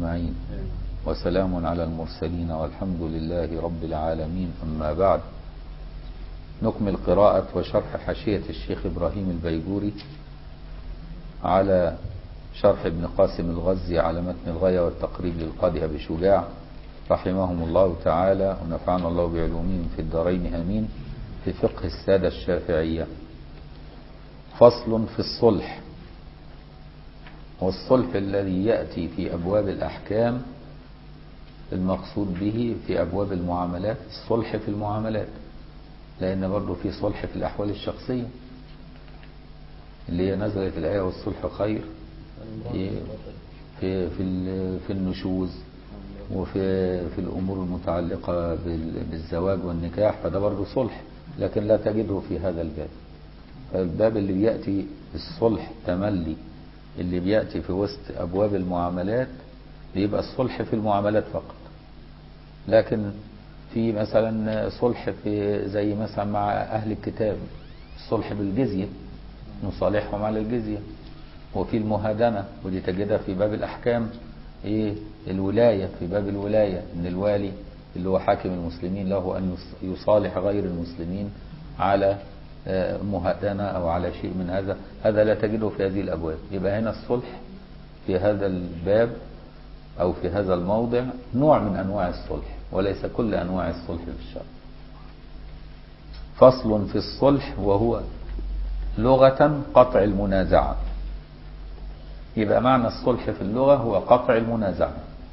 أجمعين وسلام على المرسلين والحمد لله رب العالمين أما بعد نكمل قراءة وشرح حاشية الشيخ إبراهيم البيجوري على شرح ابن قاسم الغزي على متن الغاية والتقريب للقاضي أبي شجاع رحمهم الله تعالى ونفعنا الله بعلومهم في الدارين آمين في فقه السادة الشافعية فصل في الصلح والصلح الذي يأتي في أبواب الأحكام المقصود به في أبواب المعاملات الصلح في المعاملات لأن برضه في صلح في الأحوال الشخصية اللي هي نزلت الآية والصلح خير في في في, في النشوز وفي في الأمور المتعلقة بالزواج والنكاح فده برضه صلح لكن لا تجده في هذا الباب فالباب اللي بيأتي الصلح تملي اللي بيأتي في وسط أبواب المعاملات بيبقى الصلح في المعاملات فقط لكن في مثلا صلح في زي مثلا مع أهل الكتاب الصلح بالجزية نصالحهم على الجزية وفي المهادنة ودي تجدها في باب الأحكام إيه الولاية في باب الولاية إن الوالي اللي هو حاكم المسلمين له أن يصالح غير المسلمين على مهادنة أو على شيء من هذا هذا لا تجده في هذه الأبواب يبقى هنا الصلح في هذا الباب أو في هذا الموضع نوع من أنواع الصلح وليس كل أنواع الصلح في الشرع فصل في الصلح وهو لغة قطع المنازعة يبقى معنى الصلح في اللغة هو قطع المنازعة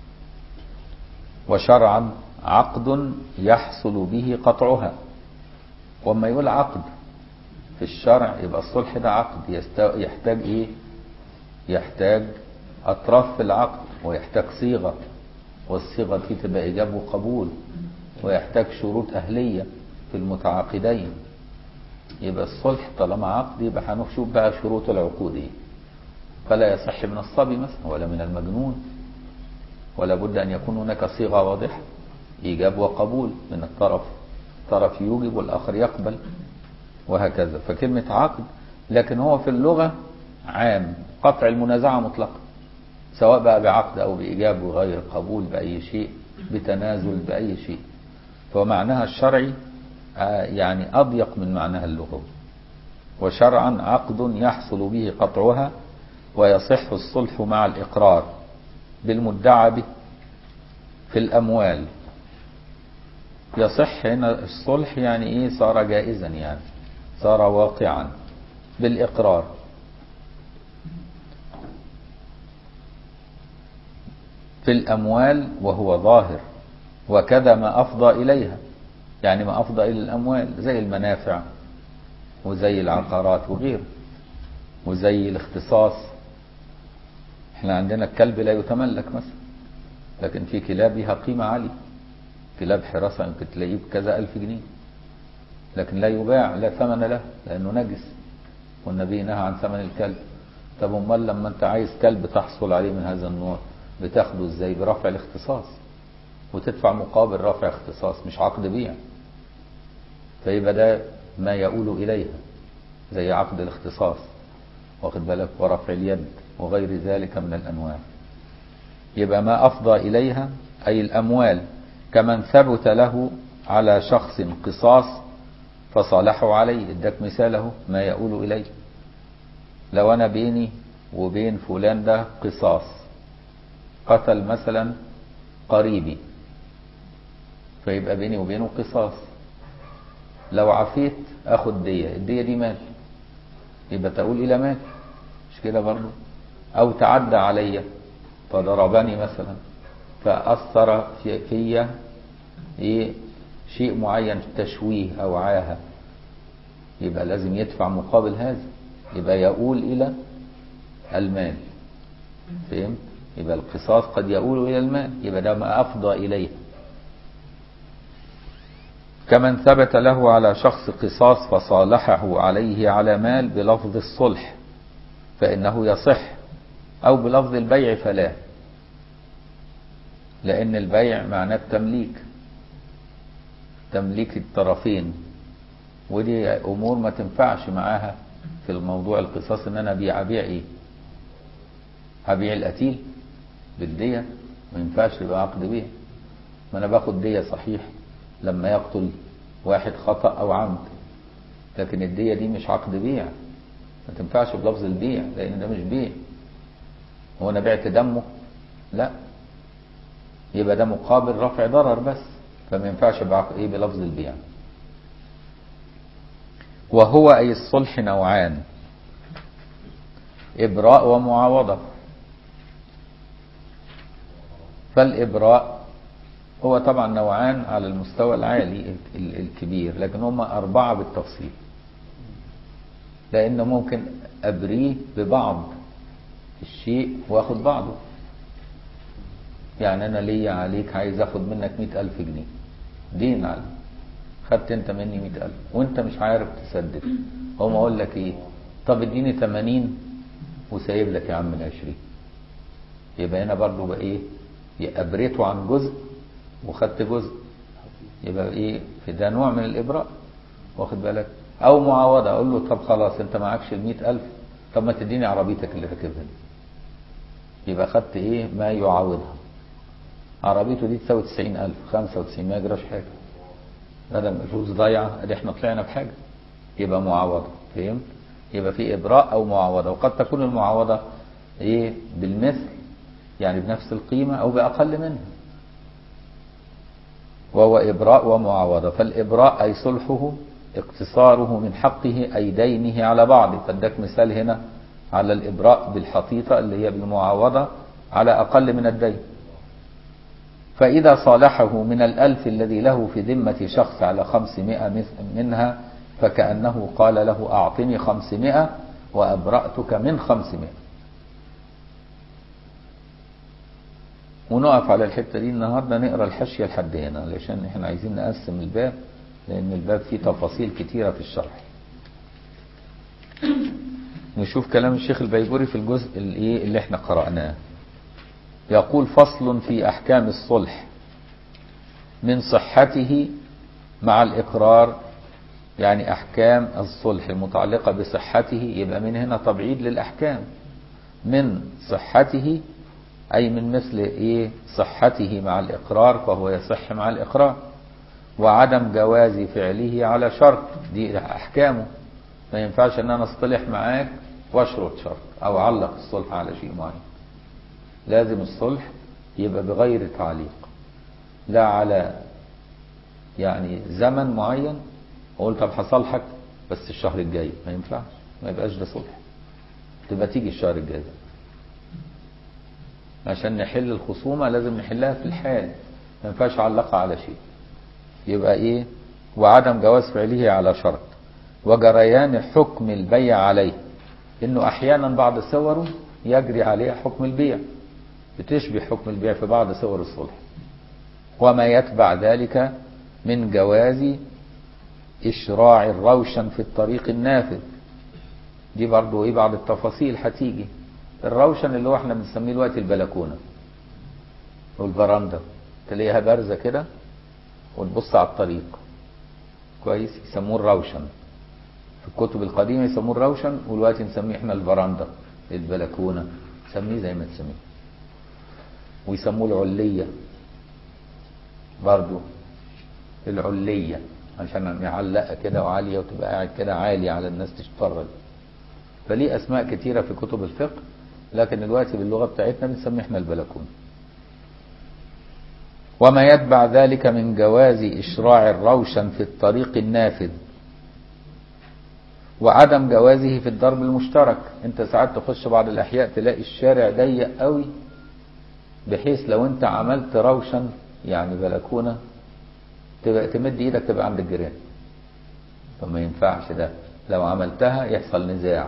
وشرعا عقد يحصل به قطعها وما يقول عقد في الشرع يبقى الصلح ده عقد يحتاج ايه يحتاج اطراف في العقد ويحتاج صيغة والصيغة دي تبقى ايجاب وقبول ويحتاج شروط اهلية في المتعاقدين يبقى الصلح طالما عقد يبقى هنشوف بقى شروط العقود ايه فلا يصح من الصبي مثلا ولا من المجنون ولا بد ان يكون هناك صيغة واضحة ايجاب وقبول من الطرف طرف يوجب والاخر يقبل وهكذا فكلمة عقد لكن هو في اللغة عام قطع المنازعة مطلقا سواء بقى بعقد أو بإيجاب وغير قبول بأي شيء بتنازل بأي شيء فمعناها الشرعي يعني أضيق من معناها اللغوي وشرعا عقد يحصل به قطعها ويصح الصلح مع الإقرار بالمدعى به في الأموال يصح هنا الصلح يعني إيه صار جائزا يعني صار واقعا بالإقرار في الأموال وهو ظاهر وكذا ما أفضى إليها يعني ما أفضى إلى الأموال زي المنافع وزي العقارات وغيره وزي الاختصاص احنا عندنا الكلب لا يتملك مثلا لكن في كلاب لها قيمة عالية كلاب حراسة يمكن تلاقيه بكذا ألف جنيه لكن لا يباع لا ثمن له لأنه نجس والنبي نهى عن ثمن الكلب طب امال لما انت عايز كلب تحصل عليه من هذا النوع بتاخده ازاي برفع الاختصاص وتدفع مقابل رفع اختصاص مش عقد بيع فيبقى ده ما يؤول إليها زي عقد الاختصاص واخد بالك ورفع اليد وغير ذلك من الأنواع يبقى ما أفضى إليها أي الأموال كمن ثبت له على شخص قصاص فصالحوا عليه اداك مثاله ما يقول إليه لو أنا بيني وبين فلان ده قصاص قتل مثلا قريبي فيبقى بيني وبينه قصاص لو عفيت اخد دية الدية دي مال يبقى تقول الى مال مش كده برضو او تعدى عليا فضربني مثلا فاثر في فيا ايه شيء معين تشويه او عاهه يبقى لازم يدفع مقابل هذا يبقى يقول الى المال فهمت يبقى القصاص قد يؤول الى المال يبقى ده ما افضى اليه كمن ثبت له على شخص قصاص فصالحه عليه على مال بلفظ الصلح فإنه يصح أو بلفظ البيع فلا لأن البيع معناه التمليك تمليك الطرفين ودي أمور ما تنفعش معاها في الموضوع القصاص إن أنا أبيع أبيع إيه؟ هبيع القتيل بالدية ما ينفعش يبقى عقد بيع ما انا باخد دية صحيح لما يقتل واحد خطأ او عمد لكن الدية دي مش عقد بيع ما تنفعش بلفظ البيع لان ده مش بيع هو انا بعت دمه لا يبقى ده مقابل رفع ضرر بس فما ينفعش بعقد ايه بلفظ البيع وهو اي الصلح نوعان ابراء ومعاوضه فالابراء هو طبعا نوعان على المستوى العالي ال- الكبير لكن هما أربعة بالتفصيل لأن ممكن أبريه ببعض الشيء وآخد بعضه يعني أنا ليا عليك عايز آخد منك مئة ألف جنيه دين علي خدت أنت مني مئة ألف وأنت مش عارف تسدد هم أقول لك إيه طب اديني تمانين وسايب لك يا عم العشرين يبقى هنا برضه بقى إيه أبريته عن جزء وخدت جزء يبقى ايه في ده نوع من الابراء واخد بالك او معاوضه اقول له طب خلاص انت معكش ال ألف طب ما تديني عربيتك اللي راكبها دي يبقى خدت ايه ما يعاوضها عربيته دي تساوي 90000 95 ما يجراش حاجه بدل ما الفلوس ضايعه ادي احنا طلعنا بحاجه يبقى معاوضه فهمت يبقى في ابراء او معاوضه وقد تكون المعاوضه ايه بالمثل يعني بنفس القيمه او باقل منها وهو إبراء ومعاوضة فالإبراء أي صلحه اقتصاره من حقه أي دينه على بعض فادك مثال هنا على الإبراء بالحطيطة اللي هي بالمعاوضة على أقل من الدين فإذا صالحه من الألف الذي له في ذمة شخص على خمسمائة منها فكأنه قال له أعطني خمسمائة وأبرأتك من خمسمائة ونقف على الحتة دي النهاردة نقرأ الحاشية لحد هنا علشان احنا عايزين نقسم الباب لأن الباب فيه تفاصيل كتيرة في الشرح نشوف كلام الشيخ البيجوري في الجزء اللي, اللي احنا قرأناه يقول فصل في أحكام الصلح من صحته مع الإقرار يعني أحكام الصلح المتعلقة بصحته يبقى من هنا تبعيد للأحكام من صحته أي من مثل إيه صحته مع الإقرار فهو يصح مع الإقرار وعدم جواز فعله على شرط دي أحكامه ما ينفعش أن أنا أصطلح معاك وأشرط شرط أو أعلق الصلح على شيء معين لازم الصلح يبقى بغير تعليق لا على يعني زمن معين أقول طب هصالحك بس الشهر الجاي ما ينفعش ما يبقاش ده صلح تبقى تيجي الشهر الجاي ده عشان نحل الخصومة لازم نحلها في الحال ما ينفعش علقها على شيء يبقى ايه وعدم جواز فعله على شرط وجريان حكم البيع عليه انه احيانا بعض صوره يجري عليها حكم البيع بتشبه حكم البيع في بعض صور الصلح وما يتبع ذلك من جواز اشراع الروشن في الطريق النافذ دي برضو ايه بعض التفاصيل هتيجي الروشن اللي هو احنا بنسميه دلوقتي البلكونه والبراندا تلاقيها بارزه كده وتبص على الطريق كويس يسموه الروشن في الكتب القديمه يسموه الروشن ودلوقتي نسميه احنا البراندا البلكونه سميه زي ما تسميه ويسموه العليه برضو العليه عشان يعلقها كده وعاليه وتبقى قاعد كده عالي على الناس تتفرج فليه اسماء كتيره في كتب الفقه لكن دلوقتي باللغه بتاعتنا بنسميه احنا البلكونه وما يتبع ذلك من جواز إشراع الروشن في الطريق النافذ وعدم جوازه في الضرب المشترك انت ساعات تخش بعض الأحياء تلاقي الشارع ضيق قوي بحيث لو انت عملت روشن يعني بلكونة تبقى تمد ايدك تبقى عند الجيران فما ينفعش ده لو عملتها يحصل نزاع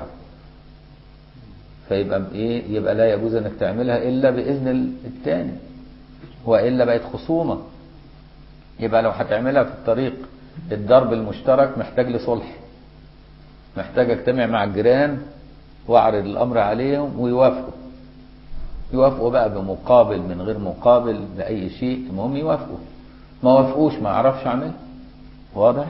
فيبقى ايه يبقى لا يجوز انك تعملها الا باذن الثاني والا بقت خصومه يبقى لو هتعملها في الطريق الضرب المشترك محتاج لصلح محتاج اجتمع مع الجيران واعرض الامر عليهم ويوافقوا يوافقوا بقى بمقابل من غير مقابل لاي شيء المهم يوافقوا ما وافقوش ما اعرفش اعملها واضح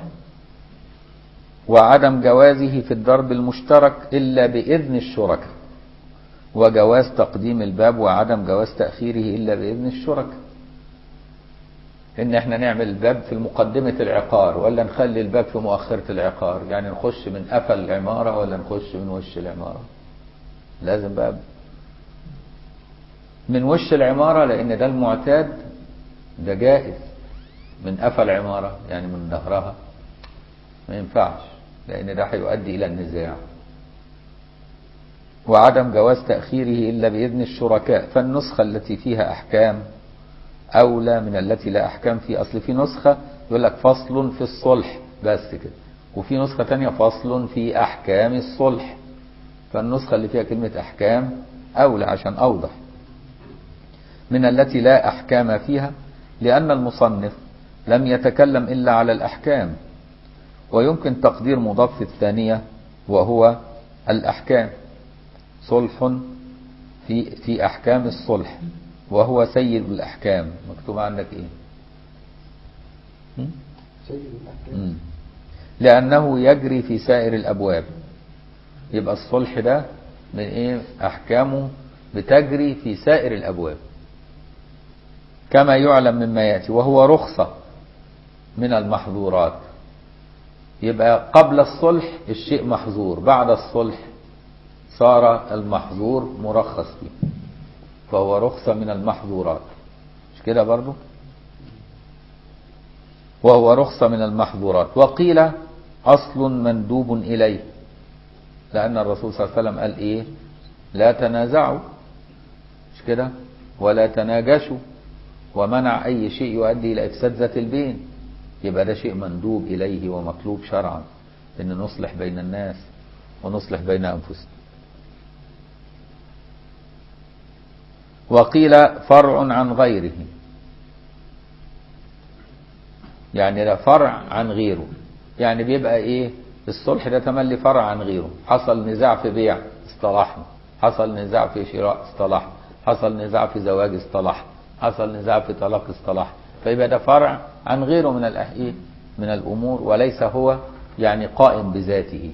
وعدم جوازه في الضرب المشترك الا باذن الشركاء وجواز تقديم الباب وعدم جواز تأخيره إلا بإذن الشركاء إن إحنا نعمل الباب في مقدمة العقار ولا نخلي الباب في مؤخرة العقار يعني نخش من قفل العمارة ولا نخش من وش العمارة لازم باب من وش العمارة لأن ده المعتاد ده جائز من قفل عمارة يعني من ظهرها ما ينفعش لأن ده هيؤدي إلى النزاع وعدم جواز تأخيره إلا بإذن الشركاء فالنسخة التي فيها أحكام أولى من التي لا أحكام فيه أصل في نسخة يقول لك فصل في الصلح بس كده وفي نسخة تانية فصل في أحكام الصلح فالنسخة اللي فيها كلمة أحكام أولى عشان أوضح من التي لا أحكام فيها لأن المصنف لم يتكلم إلا على الأحكام ويمكن تقدير مضاف الثانية وهو الأحكام صلح في في أحكام الصلح وهو سيد الأحكام مكتوب عندك إيه؟ م? سيد الأحكام م. لأنه يجري في سائر الأبواب يبقى الصلح ده من إيه؟ أحكامه بتجري في سائر الأبواب كما يعلم مما يأتي وهو رخصة من المحظورات يبقى قبل الصلح الشيء محظور بعد الصلح صار المحظور مرخص فيه فهو رخصة من المحظورات مش كده برضو وهو رخصة من المحظورات وقيل أصل مندوب إليه لأن الرسول صلى الله عليه وسلم قال إيه لا تنازعوا مش كده ولا تناجشوا ومنع أي شيء يؤدي إلى إفساد ذات البين يبقى ده شيء مندوب إليه ومطلوب شرعا إن نصلح بين الناس ونصلح بين أنفسنا وقيل فرع عن غيره يعني ده فرع عن غيره يعني بيبقى ايه الصلح ده تملي فرع عن غيره حصل نزاع في بيع اصطلحنا حصل نزاع في شراء اصطلحنا حصل نزاع في زواج اصطلحنا حصل نزاع في طلاق اصطلح فيبقى ده فرع عن غيره من الأحياء من الأمور وليس هو يعني قائم بذاته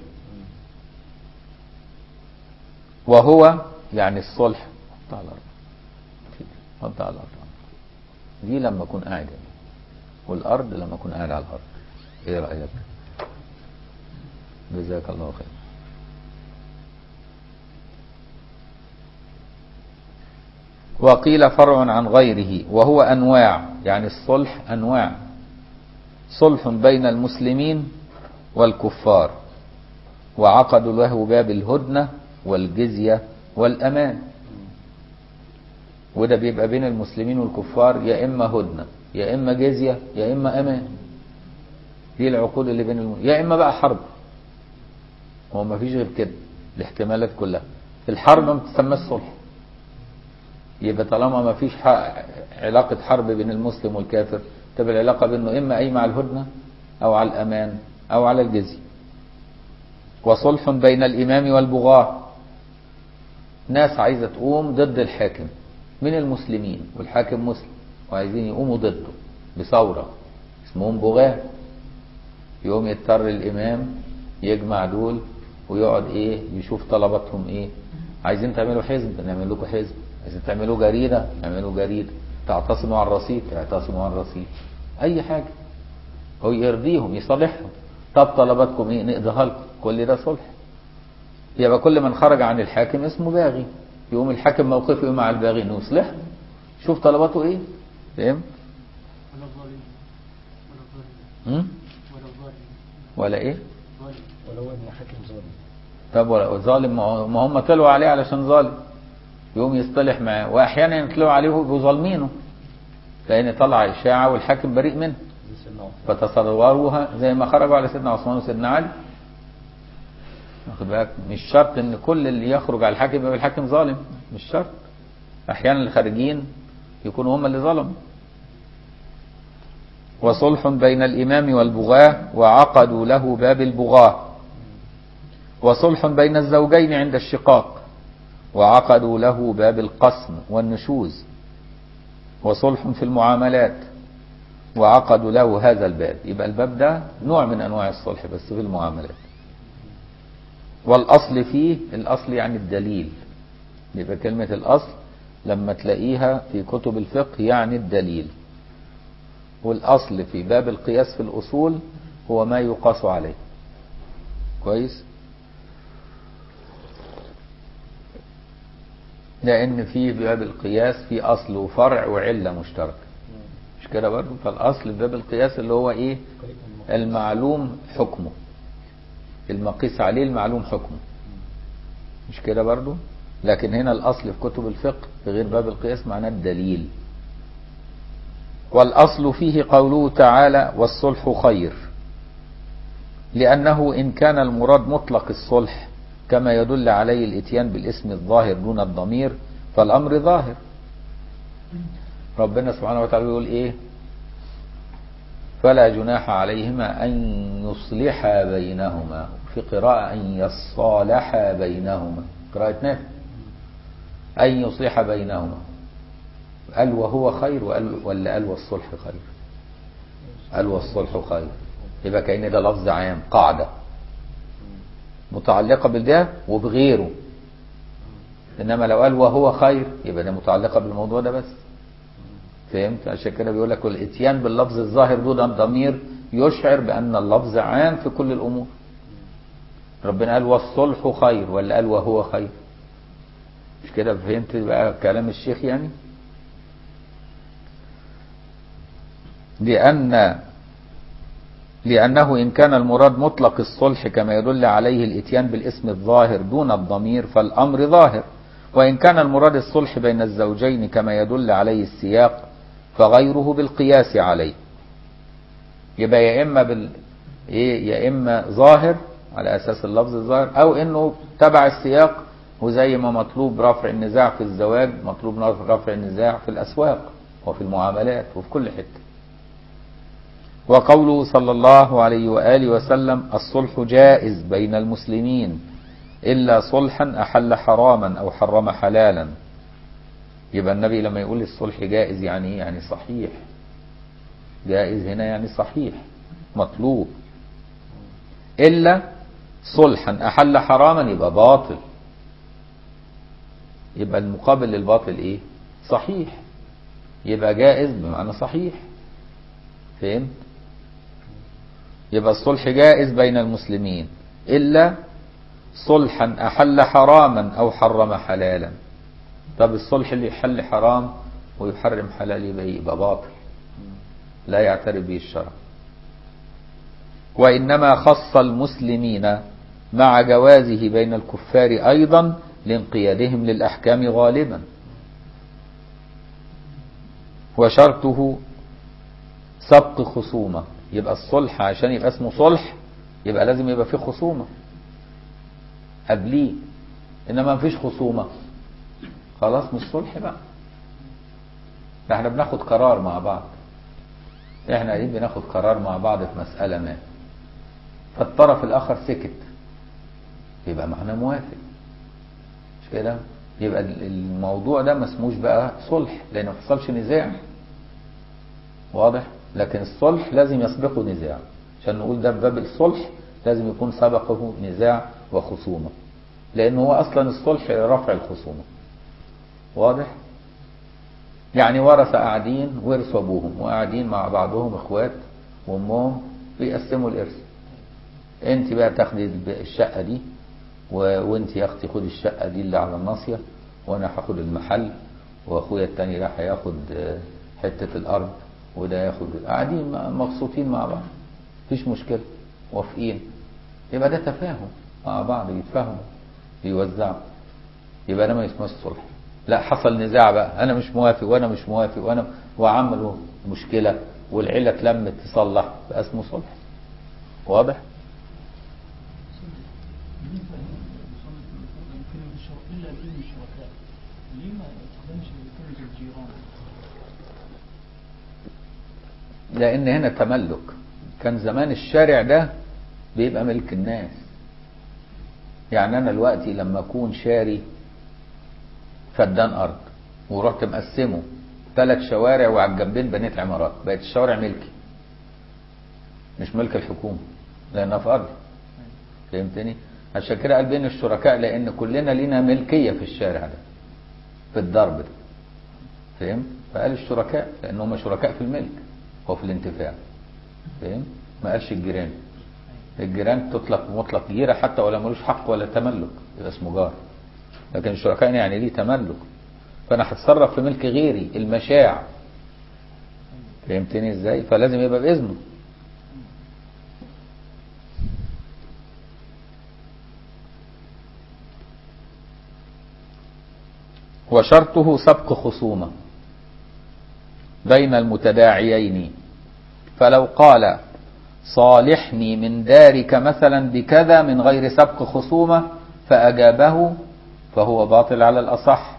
وهو يعني الصلح حط على الأرض حط على الأرض دي لما أكون قاعد هنا والأرض لما أكون قاعد على الأرض إيه رأيك؟ جزاك الله خير وقيل فرع عن غيره وهو أنواع يعني الصلح أنواع صلح بين المسلمين والكفار وعقدوا له باب الهدنة والجزية والأمان وده بيبقى بين المسلمين والكفار يا إما هدنة يا إما جزية يا إما أمان دي العقود اللي بين الم... يا إما بقى حرب هو ما فيش غير كده الاحتمالات كلها الحرب ما بتسمى الصلح يبقى طالما ما فيش علاقة حرب بين المسلم والكافر تبقى العلاقة بينه إما أي مع الهدنة أو على الأمان أو على الجزية وصلح بين الإمام والبغاة ناس عايزة تقوم ضد الحاكم من المسلمين والحاكم مسلم وعايزين يقوموا ضده بثورة اسمهم بغاة يقوم يضطر الإمام يجمع دول ويقعد إيه يشوف طلباتهم إيه عايزين تعملوا حزب نعمل لكم حزب عايزين تعملوا جريدة اعملوا جريدة تعتصموا على الرصيد اعتصموا على الرصيد أي حاجة هو يرضيهم يصالحهم طب طلباتكم ايه نقضيها لكم كل ده صلح يبقى كل من خرج عن الحاكم اسمه باغي يقوم الحاكم موقفه ايه مع الباغي انه يصلحه شوف طلباته ايه فهمت ولا ظالم ولا ظالم هم؟ ولا ظالم ولا ايه ظالم ولو ابن حاكم ظالم طب ولا ظالم ما هو- ما هم طلعوا عليه علشان ظالم يقوم يصطلح معاه واحيانا يطلعوا عليه ويبقوا ظالمينه لان طلع اشاعه والحاكم بريء منه زي سيدنا عثمان فتصوروها زي ما خرجوا على سيدنا عثمان وسيدنا علي واخد بالك مش شرط ان كل اللي يخرج على الحاكم يبقى الحاكم ظالم مش شرط احيانا الخارجين يكونوا هم اللي ظلموا وصلح بين الامام والبغاة وعقدوا له باب البغاة وصلح بين الزوجين عند الشقاق وعقدوا له باب القسم والنشوز وصلح في المعاملات وعقدوا له هذا الباب يبقى الباب ده نوع من انواع الصلح بس في المعاملات والاصل فيه الاصل يعني الدليل يبقى كلمة الأصل لما تلاقيها في كتب الفقه يعني الدليل والأصل في باب القياس في الأصول هو ما يقاس عليه كويس لأن في باب القياس في أصل وفرع وعلة مشتركة مش كده برضه فالأصل في باب القياس اللي هو إيه المعلوم حكمه المقيس عليه المعلوم حكمه مش كده برضو لكن هنا الأصل في كتب الفقه في غير باب القياس معناه الدليل والأصل فيه قوله تعالى والصلح خير لأنه إن كان المراد مطلق الصلح كما يدل عليه الاتيان بالاسم الظاهر دون الضمير فالأمر ظاهر ربنا سبحانه وتعالى يقول إيه فلا جناح عليهما أن يصلحا بينهما في قراءة أن يصالحا بينهما قراءة نافع أن يصلح بينهما قال وهو خير وقال ولا قال والصلح خير قال والصلح خير يبقى كأن ده لفظ عام قاعدة متعلقة بالده وبغيره إنما لو قال وهو خير يبقى ده متعلقة بالموضوع ده بس فهمت عشان كده بيقول لك والاتيان باللفظ الظاهر دون الضمير يشعر بأن اللفظ عام في كل الأمور ربنا قال والصلح خير ولا قال وهو خير مش كده فهمت بقى كلام الشيخ يعني لأن لأنه إن كان المراد مطلق الصلح كما يدل عليه الاتيان بالاسم الظاهر دون الضمير فالأمر ظاهر وإن كان المراد الصلح بين الزوجين كما يدل عليه السياق فغيره بالقياس عليه يبقى يا إما بال إيه يا إما ظاهر على أساس اللفظ الظاهر أو إنه تبع السياق وزي ما مطلوب رفع النزاع في الزواج مطلوب رفع النزاع في الأسواق وفي المعاملات وفي كل حتة وقوله صلى الله عليه وآله وسلم الصلح جائز بين المسلمين إلا صلحا أحل حراما أو حرم حلالا يبقى النبي لما يقول الصلح جائز يعني إيه؟ يعني صحيح جائز هنا يعني صحيح مطلوب إلا صلحا أحل حراما يبقى باطل يبقى المقابل للباطل إيه صحيح يبقى جائز بمعنى صحيح فهمت يبقى الصلح جائز بين المسلمين إلا صلحا أحل حراما أو حرم حلالا طب الصلح اللي يحل حرام ويحرم حلال يبقى يبقى باطل لا يعترف به الشرع وإنما خص المسلمين مع جوازه بين الكفار أيضا لانقيادهم للأحكام غالبا وشرطه سبق خصومة يبقى الصلح عشان يبقى اسمه صلح يبقى لازم يبقى فيه خصومة قبليه انما مفيش خصومة خلاص مش صلح بقى ده احنا بناخد قرار مع بعض احنا قاعدين بناخد قرار مع بعض في مسألة ما فالطرف الاخر سكت يبقى معنا موافق مش كده يبقى الموضوع ده ما اسموش بقى صلح لان ما حصلش نزاع واضح لكن الصلح لازم يسبقه نزاع عشان نقول ده باب الصلح لازم يكون سبقه نزاع وخصومة لأن هو أصلا الصلح رفع الخصومة واضح يعني ورثة قاعدين ورثوا أبوهم وقاعدين مع بعضهم إخوات وأمهم بيقسموا الإرث أنت بقى تاخدي الشقة دي و... وأنت يا أختي خدي الشقة دي اللي على الناصية وأنا هاخد المحل وأخويا التاني راح ياخد حتة الأرض وده ياخد قاعدين مبسوطين مع بعض مفيش مشكلة موافقين يبقى ده تفاهم مع بعض يتفاهموا يوزعوا يبقى ده ما اسمهش صلح لا حصل نزاع بقى انا مش موافق وانا مش موافق وانا وعملوا مشكلة والعيلة اتلمت تصلح بقى اسمه صلح واضح بالنسبة كلمة الشرع إلا بإذن الشركاء ليه ما تقدمش كلمة الجيران؟ لان هنا تملك كان زمان الشارع ده بيبقى ملك الناس يعني انا دلوقتي لما اكون شاري فدان ارض ورحت مقسمه ثلاث شوارع وعلى الجنبين بنيت عمارات بقت الشوارع ملكي مش ملك الحكومه لانها في ارض فهمتني عشان كده قال بين الشركاء لان كلنا لينا ملكيه في الشارع ده في الضرب ده فهم فقال الشركاء لان هم شركاء في الملك وفي الانتفاع فهم ما قالش الجيران الجيران تطلق مطلق جيرة حتى ولا ملوش حق ولا تملك يبقى اسمه جار لكن الشركاء يعني ليه تملك فانا هتصرف في ملك غيري المشاع فهمتني ازاي فلازم يبقى باذنه وشرطه سبق خصومه بين المتداعيين فلو قال صالحني من دارك مثلا بكذا من غير سبق خصومة فأجابه فهو باطل على الأصح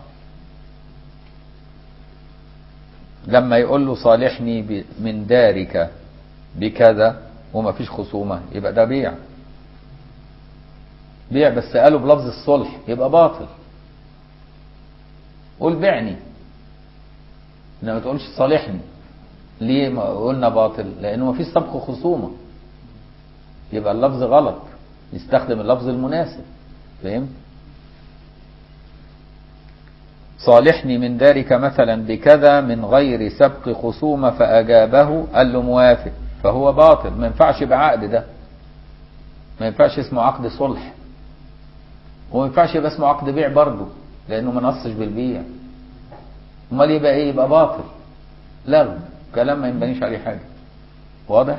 لما يقول له صالحني ب- من دارك بكذا وما فيش خصومة يبقى ده بيع بيع بس قالوا بلفظ الصلح يبقى باطل قول بعني انما ما تقولش صالحني ليه ما قلنا باطل لانه ما فيش سبق خصومه يبقى اللفظ غلط يستخدم اللفظ المناسب فهمت صالحني من ذلك مثلا بكذا من غير سبق خصومه فاجابه قال له موافق فهو باطل ما ينفعش بعقد ده ما ينفعش اسمه عقد صلح وما ينفعش يبقى اسمه عقد بيع برضه لانه ما نصش بالبيع امال يبقى ايه يبقى باطل لغو كلام ما ينبنيش عليه حاجه واضح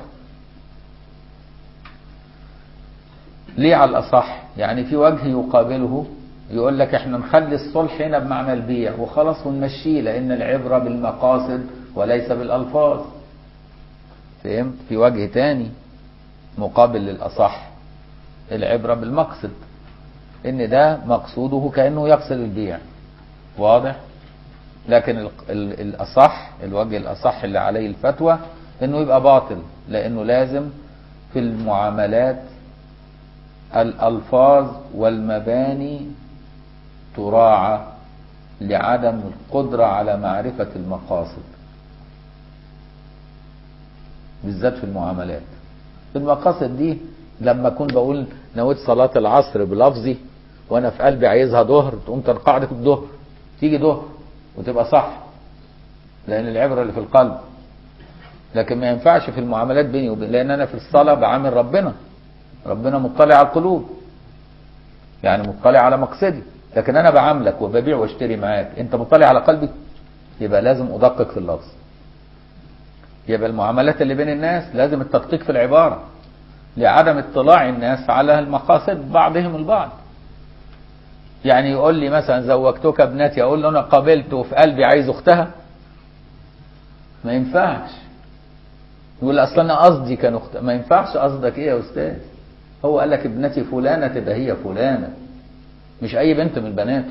ليه على الاصح يعني في وجه يقابله يقول لك احنا نخلي الصلح هنا بمعنى البيع وخلاص ونمشيه لان العبره بالمقاصد وليس بالالفاظ فهمت في وجه تاني مقابل للاصح العبره بالمقصد ان ده مقصوده كانه يقصد البيع واضح لكن ال- ال- الاصح الوجه الاصح اللي عليه الفتوى انه يبقى باطل لانه لازم في المعاملات الالفاظ والمباني تراعى لعدم القدره على معرفه المقاصد بالذات في المعاملات في المقاصد دي لما اكون بقول نويت صلاه العصر بلفظي وانا في قلبي عايزها ظهر تقوم تنقعد الظهر تيجي ظهر وتبقى صح لان العبره اللي في القلب لكن ما ينفعش في المعاملات بيني وبين لان انا في الصلاه بعامل ربنا ربنا مطلع على القلوب يعني مطلع على مقصدي لكن انا بعاملك وببيع واشتري معاك انت مطلع على قلبي يبقى لازم ادقق في اللفظ يبقى المعاملات اللي بين الناس لازم التدقيق في العباره لعدم اطلاع الناس على المقاصد بعضهم البعض يعني يقول لي مثلا زوجتك ابنتي اقول له انا قابلت وفي قلبي عايز اختها ما ينفعش يقول اصل انا قصدي كان اختها ما ينفعش قصدك ايه يا استاذ هو قال لك ابنتي فلانه تبقى هي فلانه مش اي بنت من بناته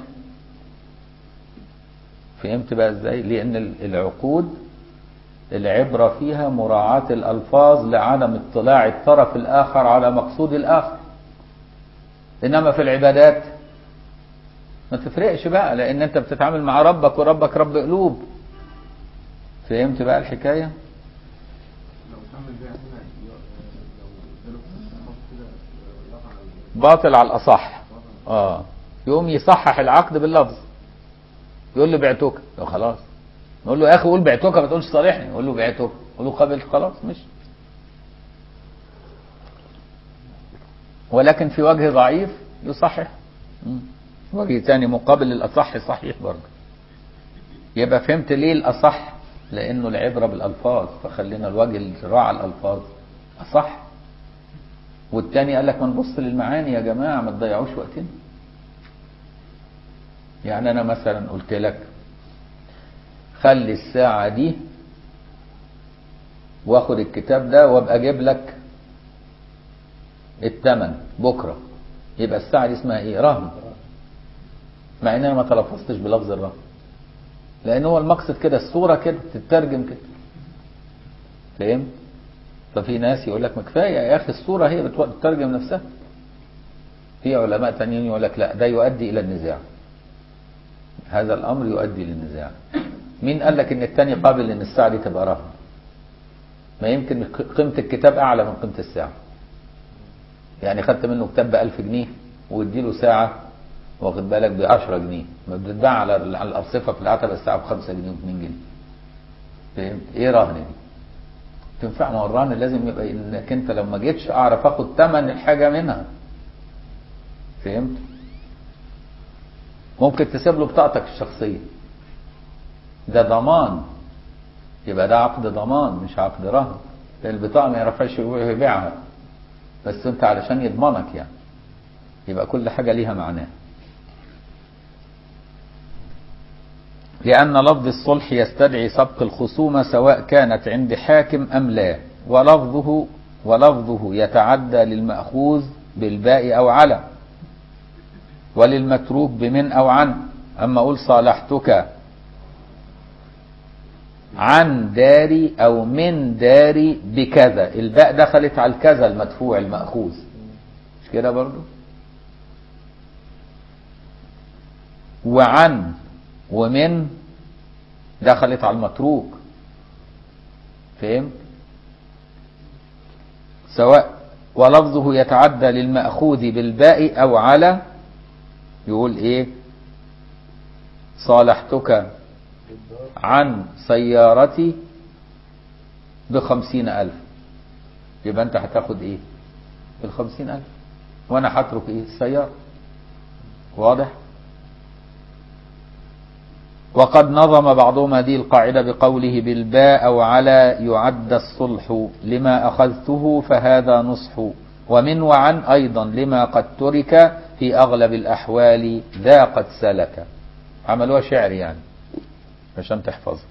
فهمت بقى ازاي لان ال- العقود العبره فيها مراعاه الالفاظ لعدم اطلاع الطرف الاخر على مقصود الاخر انما في العبادات ما تفرقش بقى لان انت بتتعامل مع ربك وربك رب قلوب فهمت بقى الحكايه لو كمل بيها هنا ي- لو اداله خط كده يقع باطل على الاصح اه يقوم يصحح العقد باللفظ يقول له بعتك يقول خلاص نقول له يا اخي قول بعتك ما تقولش صالحني يقول له بعتك يقول له قبلت خلاص مش ولكن في وجه ضعيف يصحح مم. وجه ثاني مقابل للاصح صحيح برضه يبقى فهمت ليه الاصح لانه العبره بالالفاظ فخلينا الوجه اللي راعى الالفاظ اصح والتاني قال لك ما نبص للمعاني يا جماعه ما تضيعوش وقتنا يعني انا مثلا قلت لك خلي الساعه دي واخد الكتاب ده وابقى اجيب لك الثمن بكره يبقى الساعه دي اسمها ايه رهن مع ان انا ما تلفظتش بلفظ الرهن لان هو المقصد كده الصوره كده تترجم كده فهمت ففي ناس يقول لك ما كفايه يا اخي الصوره هي بتو- بتترجم نفسها في علماء تانيين يقول لك لا ده يؤدي الى النزاع هذا الامر يؤدي للنزاع مين قال لك ان التاني قابل ان الساعه دي تبقى رهن ما يمكن قيمه الكتاب اعلى من قيمه الساعه يعني خدت منه كتاب ب 1000 جنيه واديله ساعه واخد بالك ب 10 جنيه ما بتتباع على على الارصفه في العتبه الساعه ب 5 جنيه و2 جنيه فهمت ايه رهن دي تنفع ما هو الرهن لازم يبقى انك انت لو ما جيتش اعرف اخد ثمن الحاجه منها فهمت ممكن تسيب له بطاقتك الشخصيه ده ضمان يبقى ده عقد ضمان مش عقد رهن البطاقه ما يعرفهاش يبيعها بس انت علشان يضمنك يعني يبقى كل حاجه ليها معناه لأن لفظ الصلح يستدعي سبق الخصومة سواء كانت عند حاكم أم لا ولفظه ولفظه يتعدى للمأخوذ بالباء أو على وللمتروك بمن أو عن أما أقول صالحتك عن داري أو من داري بكذا الباء دخلت على الكذا المدفوع المأخوذ مش كده برضو وعن ومن دخلت على المتروك فهمت سواء ولفظه يتعدى للمأخوذ بالباء أو على يقول إيه صالحتك عن سيارتي بخمسين ألف يبقى أنت هتاخد إيه الخمسين ألف وأنا هترك إيه السيارة واضح وقد نظم بعضهم هذه القاعدة بقوله بالباء أو على يعد الصلح لما أخذته فهذا نصح ومن وعن أيضا لما قد ترك في أغلب الأحوال ذا قد سلك عملوها شعر يعني عشان تحفظها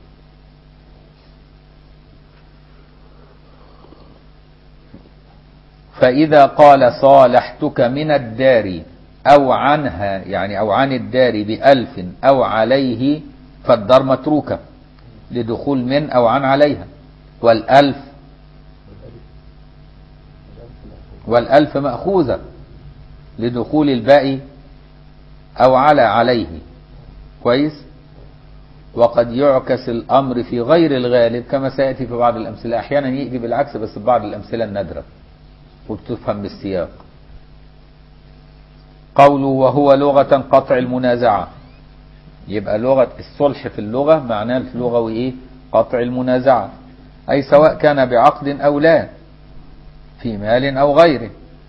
فإذا قال صالحتك من الدار أو عنها يعني أو عن الدار بألف أو عليه فالدار متروكة لدخول من أو عن عليها والألف والألف مأخوذة لدخول الباء أو على عليه كويس وقد يعكس الأمر في غير الغالب كما سيأتي في بعض الأمثلة أحيانا يأتي بالعكس بس في بعض الأمثلة النادرة وبتفهم بالسياق قوله وهو لغة قطع المنازعة يبقى لغة الصلح في اللغة معناه في اللغوي ايه قطع المنازعة اي سواء كان بعقد او لا في مال او غيره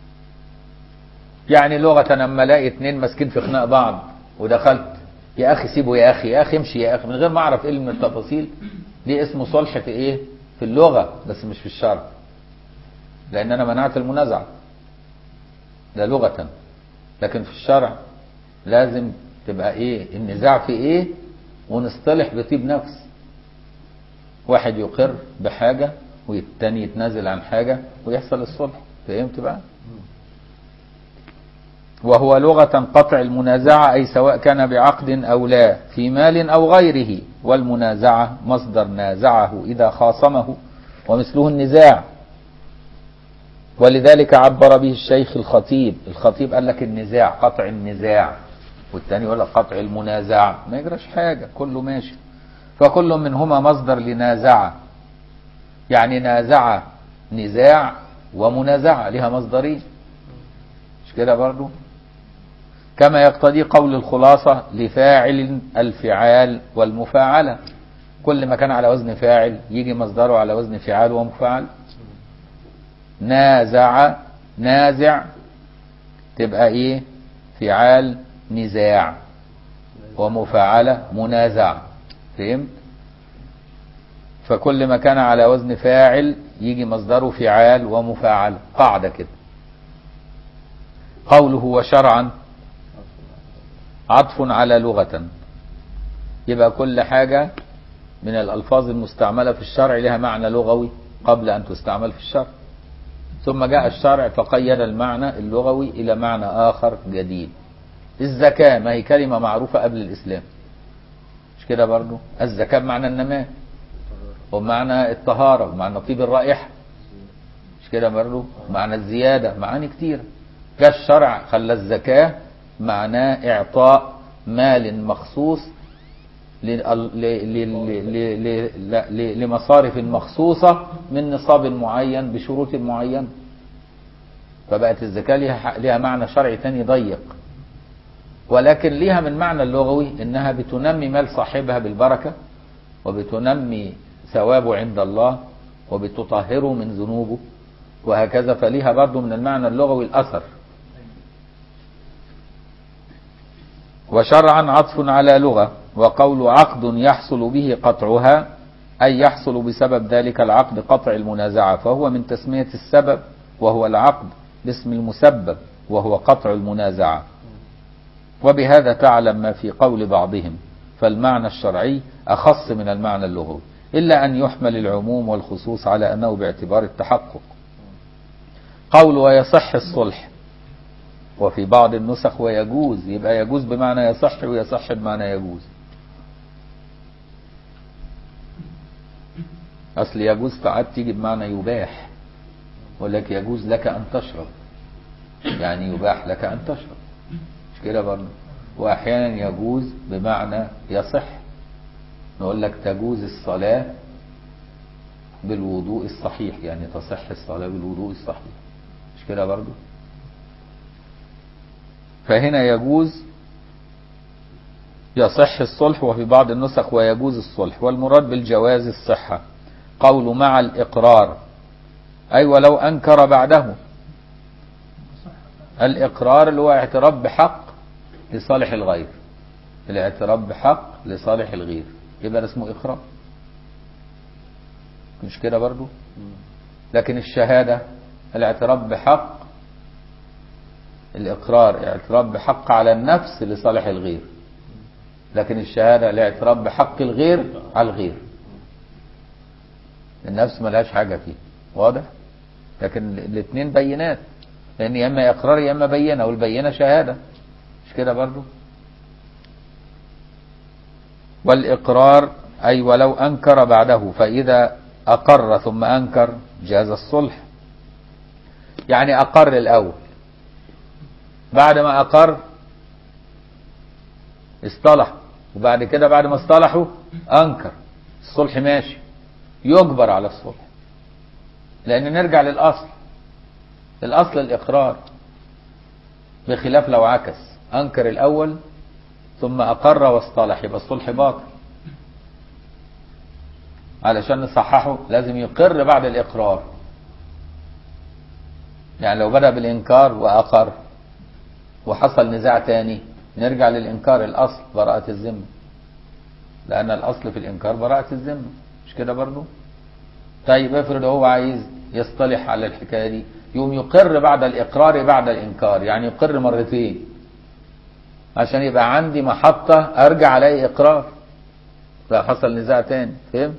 يعني لغة لما الاقي اتنين ماسكين في خناق بعض ودخلت يا اخي سيبه يا اخي يا اخي امشي يا اخي من غير ما اعرف ايه من التفاصيل دي اسمه صلح في ايه في اللغة بس مش في الشرع لان انا منعت المنازعة ده لغة لكن في الشرع لازم تبقى ايه النزاع في ايه ونصطلح بطيب نفس واحد يقر بحاجة والتاني يتنازل عن حاجة ويحصل الصلح فهمت بقى وهو لغة قطع المنازعة أي سواء كان بعقد أو لا في مال أو غيره والمنازعة مصدر نازعه إذا خاصمه ومثله النزاع ولذلك عبر به الشيخ الخطيب الخطيب قال لك النزاع قطع النزاع والتاني يقول لك قطع المنازعة ما يجراش حاجة كله ماشي فكل منهما مصدر لنازعة يعني نازعة نزاع ومنازعة لها مصدرين مش كده برضو كما يقتضي قول الخلاصة لفاعل الفعال والمفاعلة كل ما كان على وزن فاعل يجي مصدره على وزن فعال ومفاعل نازع نازع تبقى ايه فعال نزاع ومفاعلة منازع فهمت فكل ما كان على وزن فاعل يجي مصدره فعال ومفاعل قاعدة كده قوله وشرعا عطف على لغة يبقى كل حاجة من الألفاظ المستعملة في الشرع لها معنى لغوي قبل أن تستعمل في الشرع ثم جاء الشرع فقيد المعنى اللغوي إلى معنى آخر جديد الزكاة ما هي كلمة معروفة قبل الإسلام مش كده برضو الزكاة بمعنى النماء ومعنى الطهارة ومعنى طيب الرائحة مش كده برضو معنى الزيادة معاني كتير جاء الشرع خلى الزكاة معناه إعطاء مال مخصوص لمصارف مخصوصة من نصاب معين بشروط معينة فبقت الزكاة لها, لها معنى شرعي تاني ضيق ولكن ليها من معنى اللغوي انها بتنمي مال صاحبها بالبركة وبتنمي ثوابه عند الله وبتطهره من ذنوبه وهكذا فليها برضه من المعنى اللغوي الأثر وشرعا عطف على لغة وقول عقد يحصل به قطعها أي يحصل بسبب ذلك العقد قطع المنازعة فهو من تسمية السبب وهو العقد باسم المسبب وهو قطع المنازعة وبهذا تعلم ما في قول بعضهم فالمعنى الشرعي أخص من المعنى اللغوي إلا أن يحمل العموم والخصوص على أنه باعتبار التحقق قول ويصح الصلح وفي بعض النسخ ويجوز يبقى يجوز بمعنى يصح ويصح بمعنى يجوز أصل يجوز ساعات تيجي بمعنى يباح ولك يجوز لك أن تشرب يعني يباح لك أن تشرب مش كده برضه وأحيانا يجوز بمعنى يصح نقول لك تجوز الصلاة بالوضوء الصحيح يعني تصح الصلاة بالوضوء الصحيح مش كده برضه فهنا يجوز يصح الصلح وفي بعض النسخ ويجوز الصلح والمراد بالجواز الصحة قول مع الإقرار أي ولو أنكر بعده الإقرار اللي هو اعتراف بحق لصالح الغير الاعتراف بحق لصالح الغير يبقى ده اسمه إقرار مش كده برضو لكن الشهادة الاعتراف بحق الإقرار اعتراف بحق على النفس لصالح الغير لكن الشهادة الاعتراف بحق الغير على الغير النفس ملهاش حاجة فيه واضح لكن الاثنين بينات لأن يا إما إقرار يا إما بينة والبينة شهادة مش كده برضو والإقرار أي ولو أنكر بعده فإذا أقر ثم أنكر جاز الصلح يعني أقر الأول بعد ما أقر اصطلح وبعد كده بعد ما اصطلحوا أنكر الصلح ماشي يجبر على الصلح لأن نرجع للأصل الأصل الإقرار بخلاف لو عكس أنكر الأول ثم أقر واصطلح يبقى الصلح باطل علشان نصححه لازم يقر بعد الإقرار يعني لو بدأ بالإنكار وأقر وحصل نزاع تاني نرجع للإنكار الأصل براءة الذمة لأن الأصل في الإنكار براءة الذمة مش كده برضو طيب افرض هو عايز يصطلح على الحكاية دي يوم يقر بعد الإقرار بعد الإنكار يعني يقر مرتين عشان يبقى عندي محطة أرجع عليه إقرار لا حصل نزاع تاني فهمت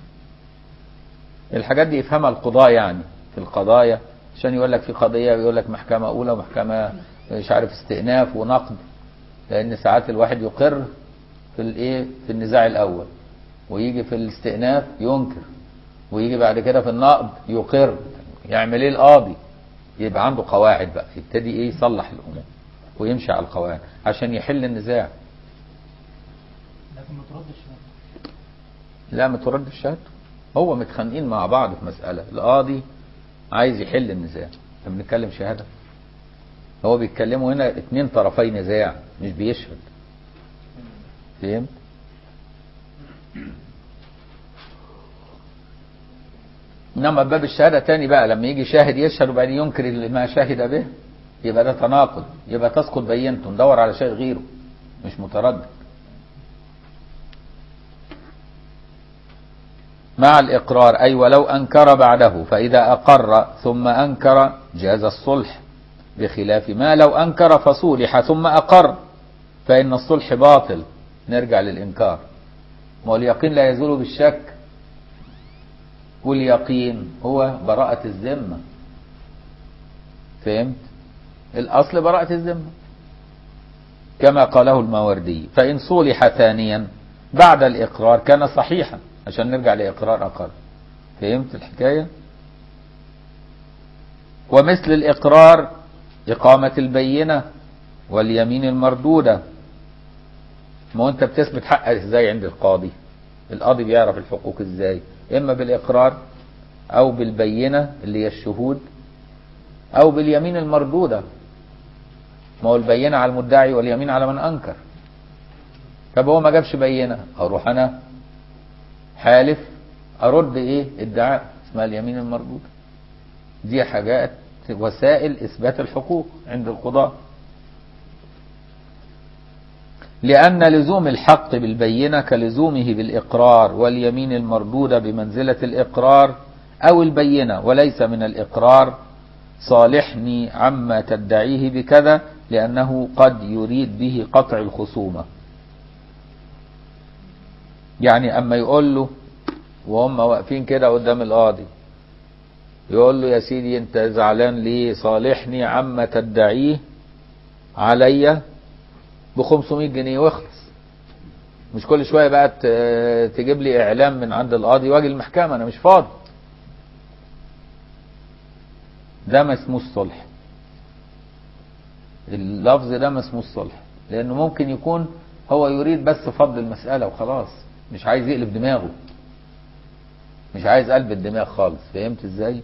الحاجات دي يفهمها القضاء يعني في القضايا عشان يقول لك في قضية يقول لك محكمة أولى ومحكمة مش عارف استئناف ونقد لأن ساعات الواحد يقر في الايه في النزاع الأول ويجي في الاستئناف ينكر ويجي بعد كده في النقد يقر يعمل ايه القاضي يبقى عنده قواعد بقى يبتدي ايه يصلح الامور ويمشي على القواعد عشان يحل النزاع لكن ما تردش يعني. لا ما ترد الشهاده هو متخانقين مع بعض في مسألة القاضي عايز يحل النزاع احنا بنتكلم شهادة هو بيتكلموا هنا اتنين طرفي نزاع مش بيشهد فهمت انما باب الشهادة تاني بقى لما يجي شاهد يشهد وبعدين ينكر ما شهد به يبقى ده تناقض يبقى تسقط بينته ندور على شيء غيره مش متردد مع الإقرار أي ولو أنكر بعده فإذا أقر ثم أنكر جاز الصلح بخلاف ما لو أنكر فصولح ثم أقر فإن الصلح باطل نرجع للإنكار واليقين لا يزول بالشك واليقين هو براءة الذمة فهمت الأصل براءة الذمة كما قاله الماوردي فإن صولح ثانيا بعد الإقرار كان صحيحا عشان نرجع لإقرار أقر فهمت الحكاية ومثل الإقرار إقامة البينة واليمين المردودة ما هو أنت بتثبت حقك إزاي عند القاضي القاضي بيعرف الحقوق إزاي إما بالإقرار أو بالبينة اللي هي الشهود أو باليمين المردودة ما هو البينة على المدعي واليمين على من أنكر طب هو ما جابش بينة أروح أنا حالف أرد إيه ادعاء اسمها اليمين المردودة دي حاجات وسائل إثبات الحقوق عند القضاء لأن لزوم الحق بالبينة كلزومه بالإقرار واليمين المردودة بمنزلة الإقرار أو البينة وليس من الإقرار صالحني عما تدعيه بكذا لأنه قد يريد به قطع الخصومة يعني أما يقول له وهم واقفين كده قدام القاضي يقول له يا سيدي انت زعلان ليه صالحني عما تدعيه عليا ب 500 جنيه واخلص مش كل شويه بقى ت- تجيب لي اعلام من عند القاضي واجي المحكمه انا مش فاضي ده ما اسموش صلح اللفظ ده ما اسموش صلح لانه ممكن يكون هو يريد بس فض المساله وخلاص مش عايز يقلب دماغه مش عايز قلب الدماغ خالص فهمت ازاي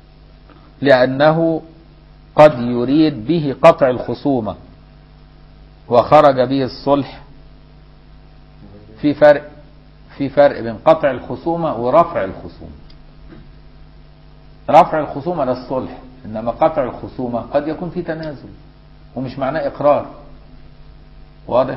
لانه قد يريد به قطع الخصومه وخرج به الصلح في فرق في فرق بين قطع الخصومة ورفع الخصومة رفع الخصومة ده الصلح إنما قطع الخصومة قد يكون في تنازل ومش معناه إقرار واضح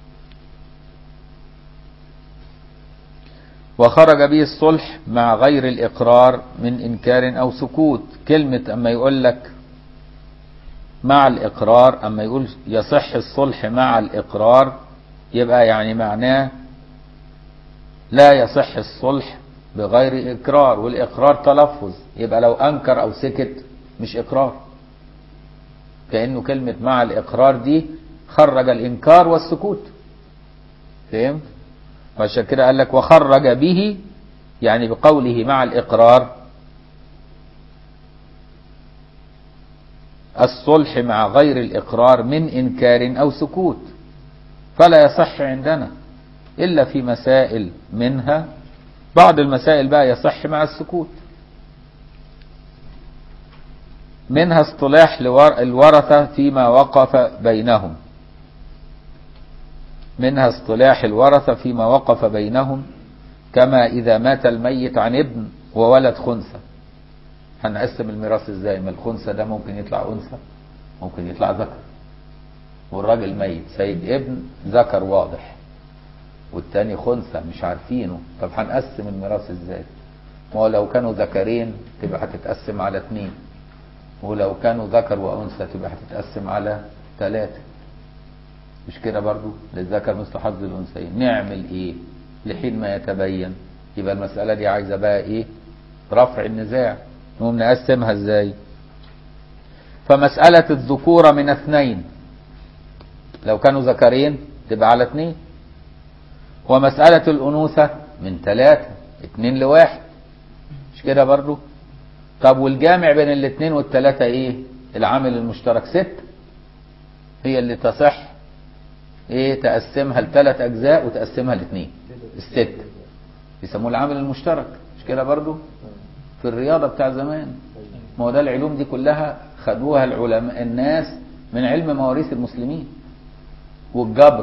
وخرج به الصلح مع غير الإقرار من إنكار أو سكوت كلمة أما يقول لك مع الإقرار أما يقول يصح الصلح مع الإقرار يبقى يعني معناه لا يصح الصلح بغير إقرار والإقرار تلفظ يبقى لو أنكر أو سكت مش إقرار كأنه كلمة مع الإقرار دي خرج الإنكار والسكوت فهمت؟ وعشان كده قال لك وخرج به يعني بقوله مع الإقرار الصلح مع غير الإقرار من إنكار أو سكوت فلا يصح عندنا إلا في مسائل منها بعض المسائل بقى يصح مع السكوت منها اصطلاح لور- الورثة فيما وقف بينهم منها اصطلاح الورثة فيما وقف بينهم كما إذا مات الميت عن ابن وولد خنثى هنقسم الميراث ازاي ما الخنثى ده ممكن يطلع انثى ممكن يطلع ذكر والراجل ميت سيد ابن ذكر واضح والتاني خنثى مش عارفينه طب هنقسم الميراث ازاي ما هو لو كانوا ذكرين تبقى هتتقسم على اتنين ولو كانوا ذكر وانثى تبقى هتتقسم على ثلاثة مش كده برضو للذكر مثل حظ الانثيين نعمل ايه لحين ما يتبين يبقى المسألة دي عايزة بقى ايه رفع النزاع نقوم نقسمها ازاي فمسألة الذكورة من اثنين لو كانوا ذكرين تبقى على اثنين ومسألة الأنوثة من ثلاثة اتنين لواحد مش كده برضو طب والجامع بين الاثنين والثلاثة ايه العامل المشترك ست هي اللي تصح ايه تقسمها لثلاث اجزاء وتقسمها لاثنين الست يسموه العامل المشترك مش كده برضو في الرياضة بتاع زمان ما هو ده العلوم دي كلها خدوها العلماء الناس من علم مواريث المسلمين والجبر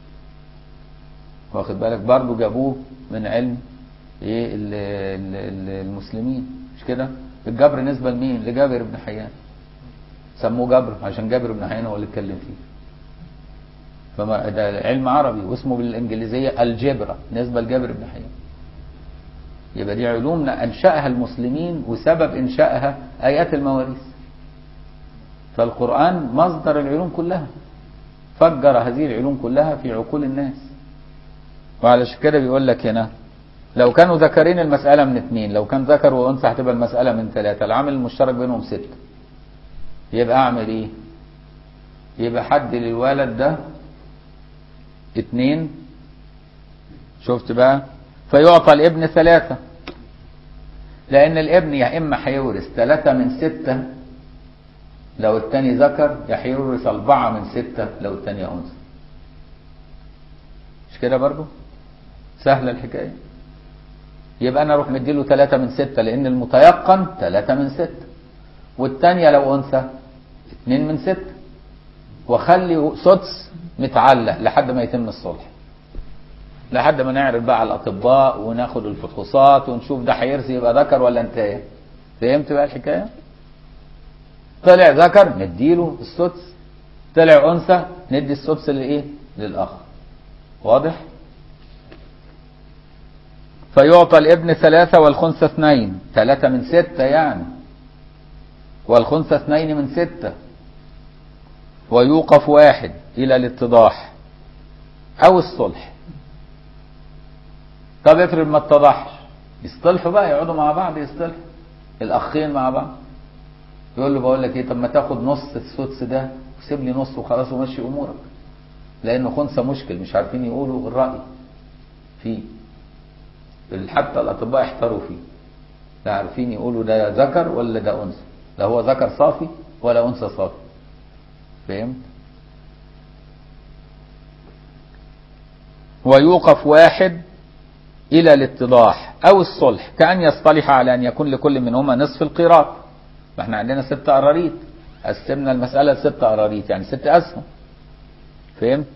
واخد بالك برضو جابوه من علم ايه ال- ال- ال- المسلمين مش كده الجبر نسبة لمين لجابر بن حيان سموه جبر عشان جابر بن حيان هو اللي اتكلم فيه فما ده علم عربي واسمه بالانجليزيه الجبرة نسبة لجابر بن حيان يبقى دي علوم انشأها المسلمين وسبب انشائها ايات المواريث فالقرآن مصدر العلوم كلها فجر هذه العلوم كلها في عقول الناس وعلشان كده بيقول لك هنا لو كانوا ذكرين المسألة من اثنين لو كان ذكر وأنثى هتبقى المسألة من ثلاثة العامل المشترك بينهم ستة يبقى أعمل إيه؟ يبقى حد للولد ده اتنين شفت بقى فيعطى الابن ثلاثة لأن الابن يا إما هيورث ثلاثة من ستة لو التاني ذكر يا هيورث أربعة من ستة لو التانية أنثى مش كده برضو سهلة الحكاية يبقى أنا أروح مديله ثلاثة من ستة لأن المتيقن ثلاثة من ستة والتانية لو أنثى اتنين من ستة وخلي سدس متعلق لحد ما يتم الصلح لحد ما نعرض بقى على الاطباء وناخد الفحوصات ونشوف ده هيرثي يبقى ذكر ولا انتهى فهمت بقى الحكايه طلع ذكر نديله السدس طلع انثى ندي السدس لايه للاخ واضح فيعطى الابن ثلاثة والخنثى اثنين ثلاثة من ستة يعني والخنثى اثنين من ستة ويوقف واحد إلى الاتضاح أو الصلح طب افرض ما اتضحش يصطلحوا بقى يقعدوا مع بعض يصطلحوا الأخين مع بعض يقول له بقول لك ايه طب ما تاخد نص السدس ده وسيب لي نص وخلاص ومشي امورك لانه خنثى مشكل مش عارفين يقولوا الراي فيه حتى الاطباء احتاروا فيه لا عارفين يقولوا ده ذكر ولا ده انثى لا هو ذكر صافي ولا انثى صافي فهمت ويوقف واحد الى الاتضاح او الصلح كان يصطلح على ان يكون لكل منهما نصف القيراط ما احنا عندنا ست قراريط قسمنا المساله لست قراريط يعني ست اسهم فهمت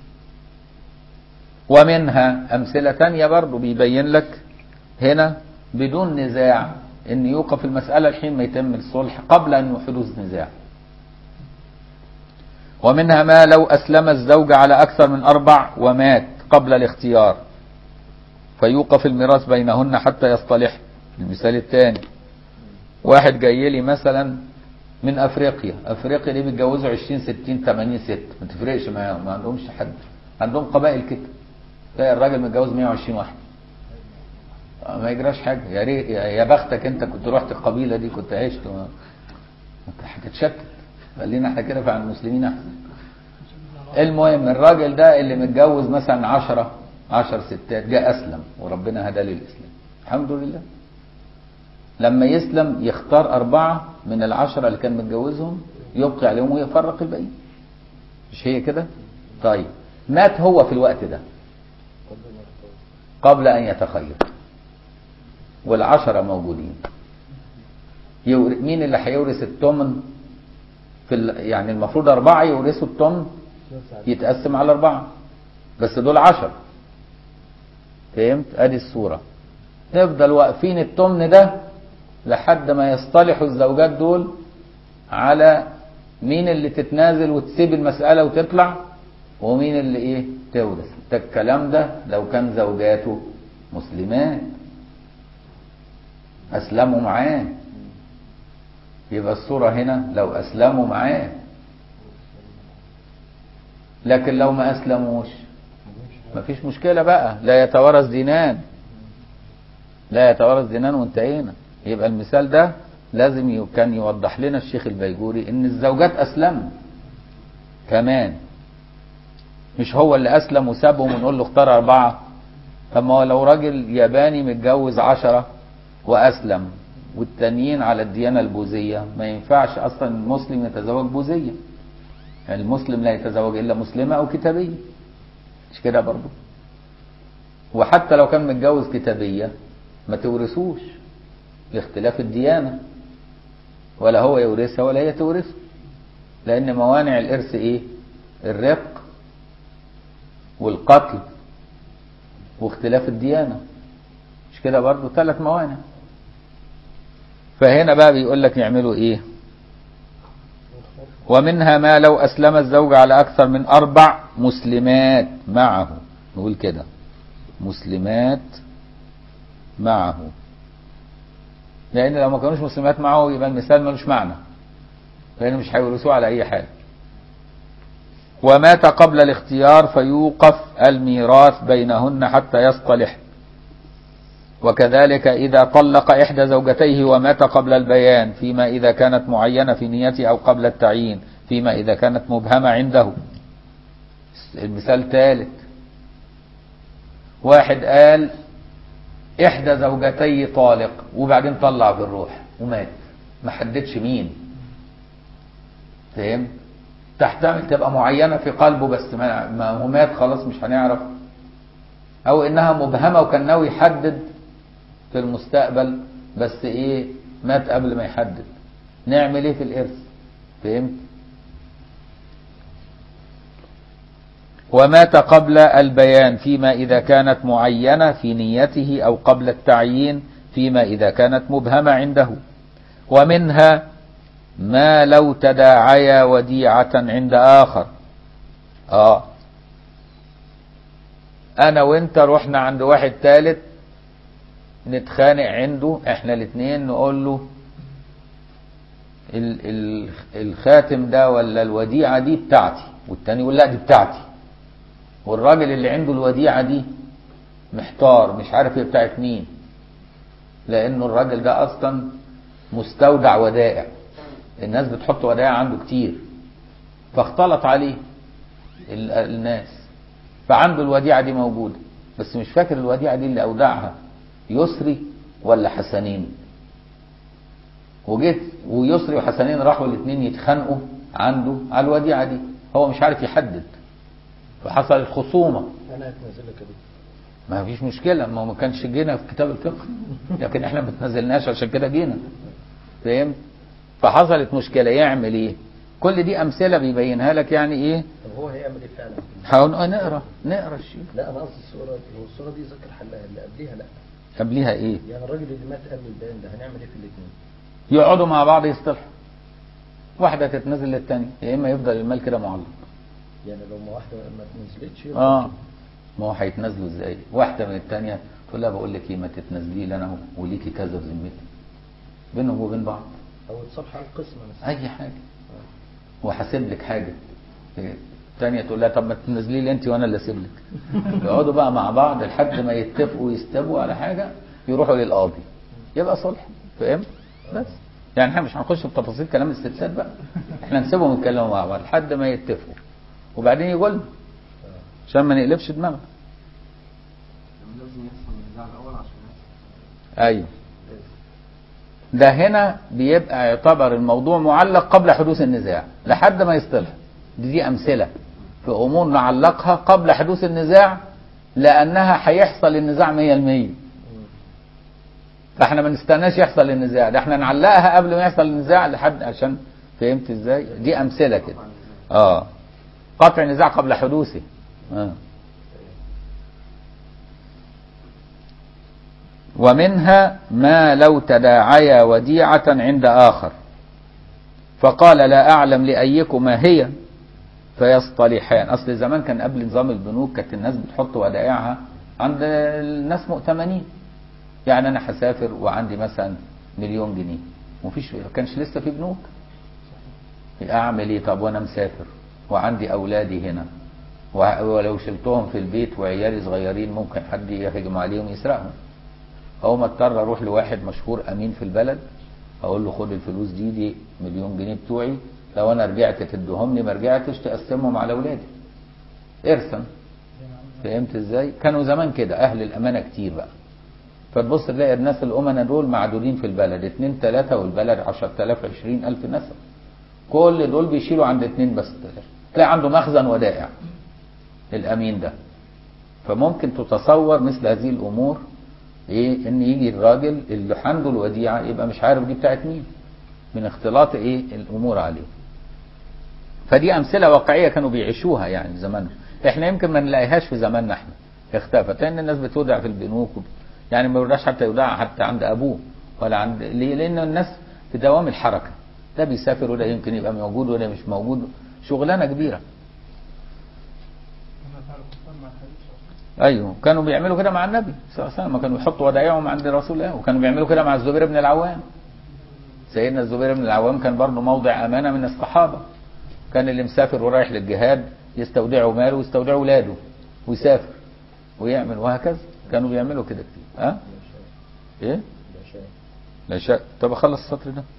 ومنها أمثلة تانية برضو بيبين لك هنا بدون نزاع أن يوقف المسألة الحين ما يتم الصلح قبل أن حدوث نزاع ومنها ما لو أسلم الزوج على أكثر من أربع ومات قبل الاختيار فيوقف الميراث بينهن حتى يصطلح المثال الثاني واحد جاي لي مثلا من افريقيا افريقيا دي بيتجوزوا 20 60 80 ست ما تفرقش معاهم ما عندهمش حد عندهم قبائل كده تلاقي الراجل متجوز 120 واحد ما يجراش حاجه يا ريت يا بختك انت كنت رحت القبيله دي كنت عشت ما انت هتتشتت خلينا احنا كده فعن المسلمين احسن المهم الراجل ده اللي متجوز مثلا 10 10 ستات جاء اسلم وربنا هداه للاسلام الحمد لله لما يسلم يختار أربعة من العشرة اللي كان متجوزهم يبقي عليهم ويفرق الباقيين مش هي كده طيب مات هو في الوقت ده قبل أن يتخير والعشرة موجودين يور... مين اللي هيورث الثمن في ال... يعني المفروض أربعة يورثوا الثمن يتقسم على أربعة بس دول عشر فهمت أدي الصورة نفضل واقفين الثمن ده لحد ما يصطلحوا الزوجات دول على مين اللي تتنازل وتسيب المسألة وتطلع ومين اللي ايه تورث ده الكلام ده لو كان زوجاته مسلمات اسلموا معاه يبقى الصورة هنا لو اسلموا معاه لكن لو ما اسلموش مفيش مشكلة بقى لا يتوارث دينان لا يتوارث دينان وانتهينا يبقى المثال ده لازم كان يوضح لنا الشيخ البيجوري ان الزوجات اسلموا كمان مش هو اللي اسلم وسابهم ونقول له اختار اربعة طب ما هو لو راجل ياباني متجوز عشرة واسلم والتانيين على الديانة البوذية ما ينفعش اصلا المسلم يتزوج بوذية يعني المسلم لا يتزوج الا مسلمة او كتابية مش كده برضو وحتى لو كان متجوز كتابية ما تورثوش لاختلاف الديانة ولا هو يورثها ولا هي تورثه لأن موانع الإرث إيه؟ الرق والقتل واختلاف الديانة مش كده برضو ثلاث موانع فهنا بقى بيقول لك يعملوا إيه ومنها ما لو أسلم الزوج على أكثر من أربع مسلمات معه نقول كده مسلمات معه لان لو ما كانوش مسلمات معه يبقى المثال ملوش معنى لان مش هيورثوه على اي حاجه ومات قبل الاختيار فيوقف الميراث بينهن حتى يصطلح وكذلك إذا طلق إحدى زوجتيه ومات قبل البيان فيما إذا كانت معينة في نيته أو قبل التعيين فيما إذا كانت مبهمة عنده المثال ثالث واحد قال إحدى زوجتي طالق وبعدين طلع بالروح ومات ما حددش مين فهمت تحتمل تبقى معينة في قلبه بس ما ما هو مات خلاص مش هنعرف أو إنها مبهمة وكان ناوي يحدد في المستقبل بس إيه مات قبل ما يحدد نعمل إيه في الإرث فهمت ومات قبل البيان فيما إذا كانت معينة في نيته أو قبل التعيين فيما إذا كانت مبهمة عنده ومنها ما لو تداعيا وديعة عند آخر آه أنا وأنت رحنا عند واحد ثالث نتخانق عنده احنا الاثنين نقول له ال ال الخاتم ده ولا الوديعة دي بتاعتي والتاني يقول لا دي بتاعتي والراجل اللي عنده الوديعة دي محتار مش عارف هي بتاعت مين لانه الراجل ده اصلا مستودع ودائع الناس بتحط ودائع عنده كتير فاختلط عليه ال- الناس فعنده الوديعة دي موجودة بس مش فاكر الوديعة دي اللي اودعها يسري ولا حسنين وجيت ويسري وحسنين راحوا الاثنين يتخانقوا عنده على الوديعة دي هو مش عارف يحدد فحصلت خصومة انا هتنزل لك دي ما فيش مشكلة ما هو ما كانش جينا في كتاب الفقه لكن احنا ما بتنزلناش عشان كده جينا فهمت فحصلت مشكلة يعمل ايه كل دي امثلة بيبينها لك يعني ايه طب هو هيعمل ايه فعلا؟ حاول نقرا نقرا الشيء لا انا قصدي الصوره هو الصوره دي ذكر حلها اللي قبليها لا قبليها ايه يعني الراجل اللي مات قبل البيان ده هنعمل ايه في الاثنين؟ يقعدوا مع بعض يصطلحوا واحدة تتنزل للتانية يا اما يفضل المال كده معلق يعني لو ما واحده ما نزلتش يبقى- اه ما هو هيتنازلوا ازاي واحدة من التانية تقول لها بقول لك ايه ما تتنازلي لي انا اهو وليكي كذا في ذمتي بينهم وبين بعض او اتصالح على القسمه مثلا اي حاجة وهسيب لك حاجة التانية تقول لها طب ما تنزلي لي انت وانا اللي اسيب لك يقعدوا بقى مع بعض لحد ما يتفقوا ويستبوا على حاجة يروحوا للقاضي يبقى صلح فاهم بس يعني احنا مش هنخش في تفاصيل كلام الستات بقى احنا نسيبهم يتكلموا مع بعض لحد ما يتفقوا وبعدين يقول عشان ما نقلبش دماغنا يعني لازم يحصل النزاع الاول عشان يحصل ايوه ده هنا بيبقى يعتبر الموضوع معلق قبل حدوث النزاع لحد ما يصطلح دي, دي امثله في امور نعلقها قبل حدوث النزاع لانها هيحصل النزاع 100% فاحنا ما نستناش يحصل النزاع ده احنا نعلقها قبل ما يحصل النزاع لحد عشان فهمت ازاي دي امثله كده اه قطع النزاع قبل حدوثه اه ومنها ما لو تداعيا وديعة عند آخر فقال لا أعلم لأيكما هي فيصطلحان أصل زمان كان قبل نظام البنوك كانت الناس بتحط ودائعها عند الناس مؤتمنين يعني أنا هسافر وعندي مثلا مليون جنيه ومفيش ما كانش لسه في بنوك أعمل إيه طب وأنا مسافر وعندي أولادي هنا و- ولو شلتهم في البيت وعيالي صغيرين ممكن حد يهجم عليهم يسرقهم أو ما اضطر اروح لواحد مشهور امين في البلد اقول له خد الفلوس دي دي مليون جنيه بتوعي لو انا رجعت تديهم لي ما رجعتش تقسمهم على اولادي ارثا فهمت ازاي كانوا زمان كده اهل الامانه كتير بقى فتبص تلاقي الناس الامناء دول معدودين في البلد اتنين تلاته والبلد 10000 20000 نسب كل دول بيشيلوا عند اتنين بس تلاقي عنده مخزن ودائع الامين ده فممكن تتصور مثل هذه الامور ايه ان يجي الراجل اللي عنده الوديعه يبقى مش عارف دي بتاعت مين من اختلاط ايه الامور عليه فدي امثله واقعيه كانوا بيعيشوها يعني زمان احنا يمكن ما نلاقيهاش في زماننا احنا اختفت لان الناس بتودع في البنوك وب... يعني ما يودعش حتى يودع حتى عند ابوه ولا عند ليه لان الناس في دوام الحركه ده بيسافر وده يمكن يبقى موجود وده مش موجود شغلانه كبيره كما فعل الكفار مع الحديث ايوه كانوا بيعملوا كده مع النبي صلى الله عليه وسلم كانوا يحطوا ودائعهم عند رسول الله وكانوا بيعملوا كده مع الزبير بن العوام سيدنا الزبير بن العوام كان برضه موضع امانه من الصحابه كان اللي مسافر ورايح للجهاد يستودعوا ماله ويستودعوا ولاده ويسافر ويعمل وهكذا كانوا بيعملوا كده كتير ها ايه ده شيء لا شك طب اخلص السطر ده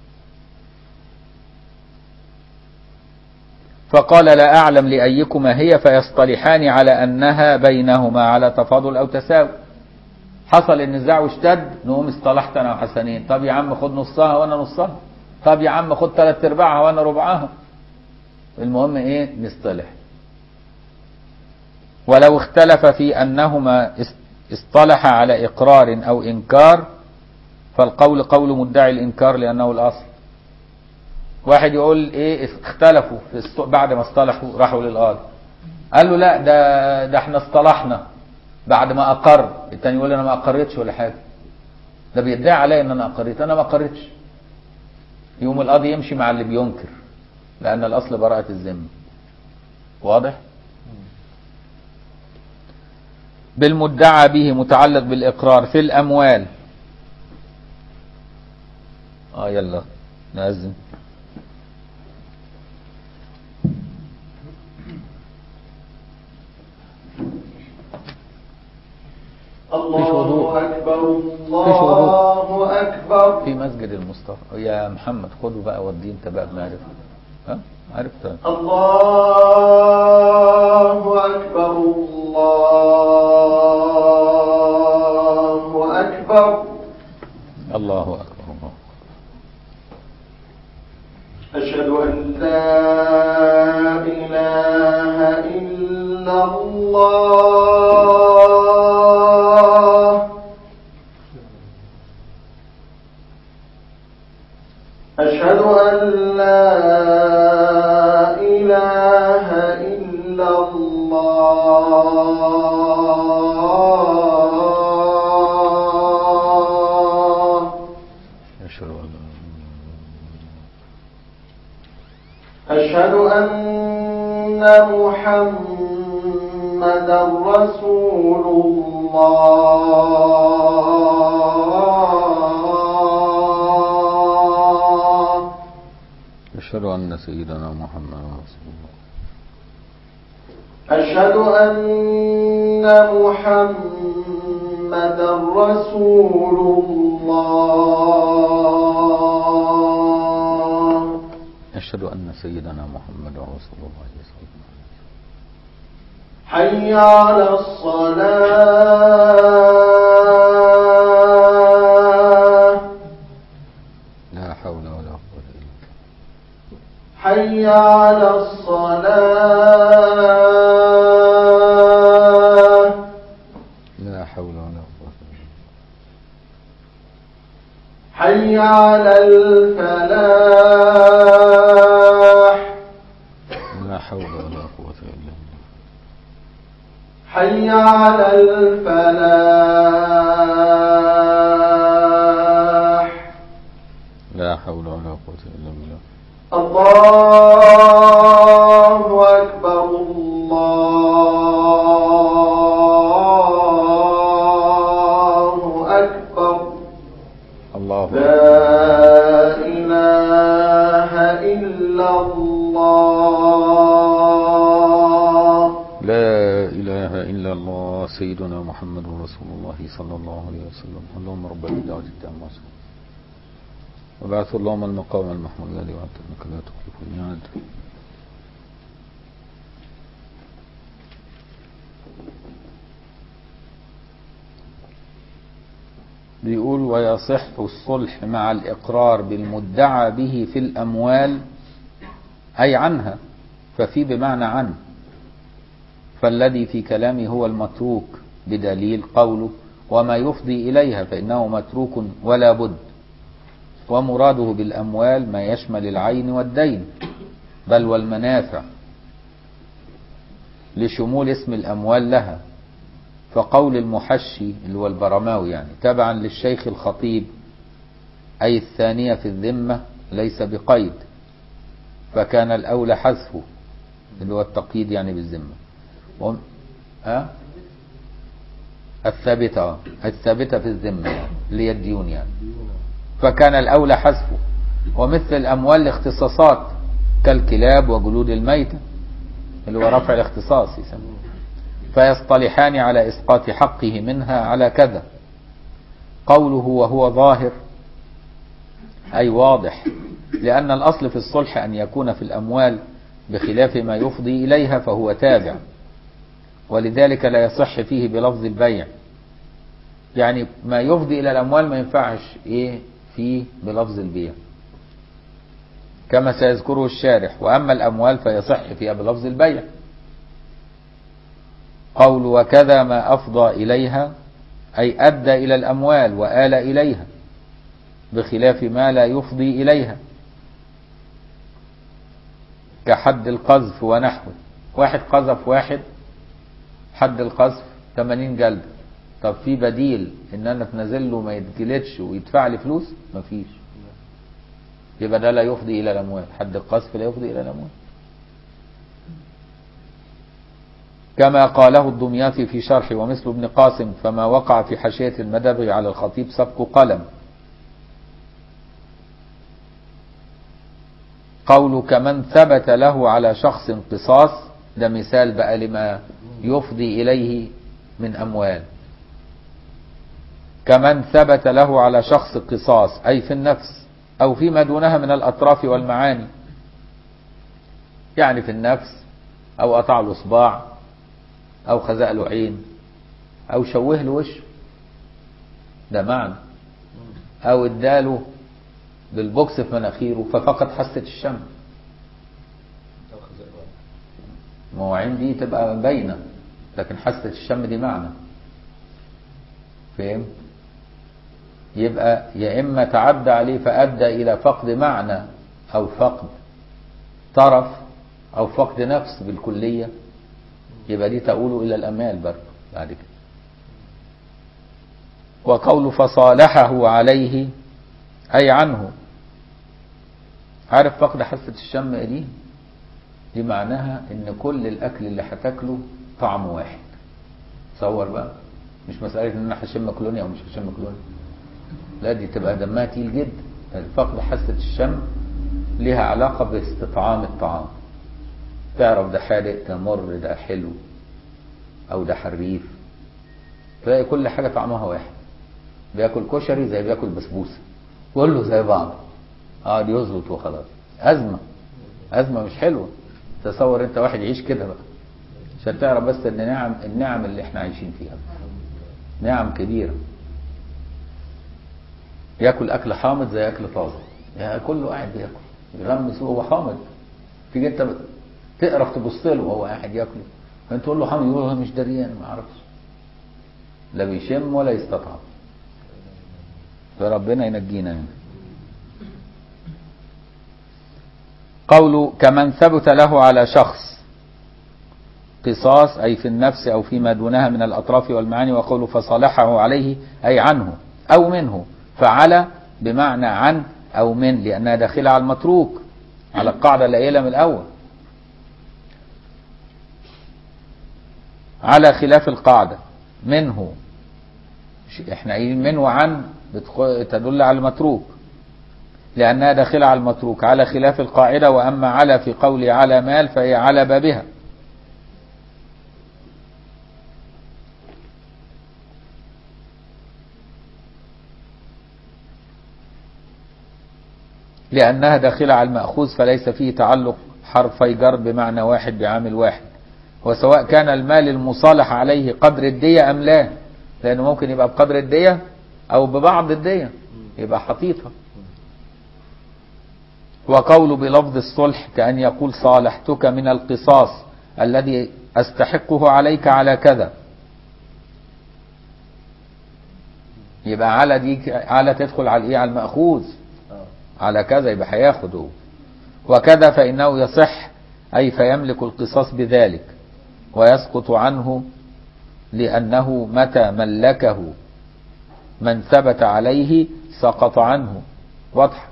فقال لا أعلم لأيكما هي فيصطلحان على أنها بينهما على تفاضل أو تساوي حصل النزاع واشتد نقوم اصطلحت أنا وحسنين طب يا عم خد نصها وأنا نصها طب يا عم خد ثلاث أرباعها وأنا ربعها المهم إيه نصطلح ولو اختلف في أنهما است- اصطلح على إقرار أو إنكار فالقول قول مدعي الإنكار لأنه الأصل واحد يقول ايه اختلفوا في السوق بعد ما اصطلحوا راحوا للقاضي قال له لا ده ده احنا اصطلحنا بعد ما اقر التاني يقول انا ما اقريتش ولا حاجه ده بيدعي عليا ان انا اقريت انا ما اقريتش يوم القاضي يمشي مع اللي بينكر لان الاصل براءه الذمه واضح بالمدعى به متعلق بالاقرار في الاموال اه يلا نأذن وضوء. الله أكبر وضوء. الله أكبر في مسجد المصطفى يا محمد خده بقى وديه انت بقى بمعرفة ها عرفت الله أكبر الله أكبر الله اكبر الله أشهد أن لا إله إلا الله أشهد أن لا إله إلا الله أشهد أن لا أشهد أن محمدا رسول الله أشهد أن سيدنا محمد رسول الله أشهد أن محمدا رسول الله أشهد أن سيدنا محمد رسول الله صلى الله عليه وسلم حي على الصلاة لا حول ولا قوة إلا بالله حي على الصلاة لا حول ولا قوة إلا بالله حي على الفلاح لا حول ولا قوة إلا بالله حي على الفلاح لا حول ولا قوة إلا بالله الله أكبر الله أكبر الله أكبر لا إله إلا الله لا إله إلا الله سيدنا محمد رسول الله صلى الله عليه وسلم اللهم رب الدعوة التامة وبعث اللهم المقام المحمود الذي وعدت انك لا تخلف الميعاد بيقول ويصح الصلح مع الإقرار بالمدعى به في الأموال أي عنها ففي بمعنى عنه فالذي في كلامه هو المتروك بدليل قوله وما يفضي إليها فإنه متروك ولا بد ومراده بالأموال ما يشمل العين والدين بل والمنافع لشمول اسم الأموال لها فقول المحشي اللي هو البرماوي يعني تبعا للشيخ الخطيب أي الثانية في الذمة ليس بقيد فكان الأولى حذفه اللي هو التقييد يعني بالذمة و... أه؟ الثابتة آه. الثابتة في الذمة يعني اللي هي الديون يعني فكان الأولى حذفه ومثل الأموال الاختصاصات كالكلاب وجلود الميتة اللي هو رفع الاختصاص يسمونه فيصطلحان على إسقاط حقه منها على كذا قوله وهو ظاهر أي واضح لأن الأصل في الصلح أن يكون في الأموال بخلاف ما يفضي إليها فهو تابع ولذلك لا يصح فيه بلفظ البيع يعني ما يفضي إلى الأموال ما ينفعش إيه فيه بلفظ البيع كما سيذكره الشارح وأما الأموال فيصح فيها بلفظ البيع قول وكذا ما أفضى إليها أي أدى إلى الأموال وآل إليها بخلاف ما لا يفضي إليها كحد القذف ونحوه واحد قذف واحد حد القذف 80 جلدة طب في بديل ان انا اتنازل له ما يتجلدش ويدفع لي فلوس مفيش يبقى ده لا يفضي الى الاموال حد القذف لا يفضي الى الاموال كما قاله الدمياطي في شرحه ومثل ابن قاسم فما وقع في حاشية المدبغ على الخطيب سبق قلم قول كمن ثبت له على شخص قصاص ده مثال بقى لما يفضي إليه من أموال كمن ثبت له على شخص قصاص أي في النفس أو فيما دونها من الأطراف والمعاني يعني في النفس أو قطع له صباع أو خزق له عين أو شوه له وشه ده معنى أو اداله بالبوكس في مناخيره ففقد حاسة الشم ما هو عين دي تبقى باينة لكن حاسة الشم دي معنى فهم يبقى يا إما تعدى عليه فأدى إلى فقد معنى أو فقد طرف أو فقد نفس بالكلية يبقى دي تقول إلى الأمال برضه بعد كده وقول فصالحه عليه أي عنه عارف فقد حاسة الشم إيه دي دي معناها ان كل الاكل اللي هتاكله طعمه واحد تصور بقى مش مسألة ان انا هشم كلوني او مش هشم كلوني لا دي تبقى دمها تقيل جدا فقد حاسة الشم ليها علاقة باستطعام الطعام تعرف ده حادق ده مر ده حلو او ده حريف تلاقي كل حاجة طعمها واحد بياكل كشري زي بياكل بسبوسة كله زي بعض اه دي يظبط وخلاص أزمة أزمة مش حلوة تصور انت واحد يعيش كده بقى عشان تعرف بس ان نعم النعم اللي احنا عايشين فيها نعم كبيرة ياكل اكل حامض زي اكل طازج يعني كله قاعد بياكل يغمس وهو حامض تيجي انت تقرف تبص له وهو قاعد ياكله فانت تقول له حامض يقول له مش دريان ما اعرفش لا بيشم ولا يستطعم فربنا ينجينا منه قول كمن ثبت له على شخص قصاص أي في النفس أو فيما دونها من الأطراف والمعاني وقول فصالحه عليه أي عنه أو منه فعلى بمعنى عن أو من لأنها داخلة على المتروك على القاعدة اللي قايلها من الأول على خلاف القاعدة منه احنا قايلين من وعن تدل على المتروك لأنها داخلة على المتروك على خلاف القاعدة وأما على في قول على مال فهي على بابها لأنها داخلة على المأخوذ فليس فيه تعلق حرفي جر بمعنى واحد بعامل واحد وسواء كان المال المصالح عليه قدر الدية أم لا لأنه ممكن يبقى بقدر الدية أو ببعض الدية يبقى حطيطها وقول بلفظ الصلح كأن يقول صالحتك من القصاص الذي أستحقه عليك على كذا يبقى على دي على تدخل على ايه على المأخوذ على كذا يبقى هياخده وكذا فإنه يصح أي فيملك القصاص بذلك ويسقط عنه لأنه متى ملكه من ثبت عليه سقط عنه واضح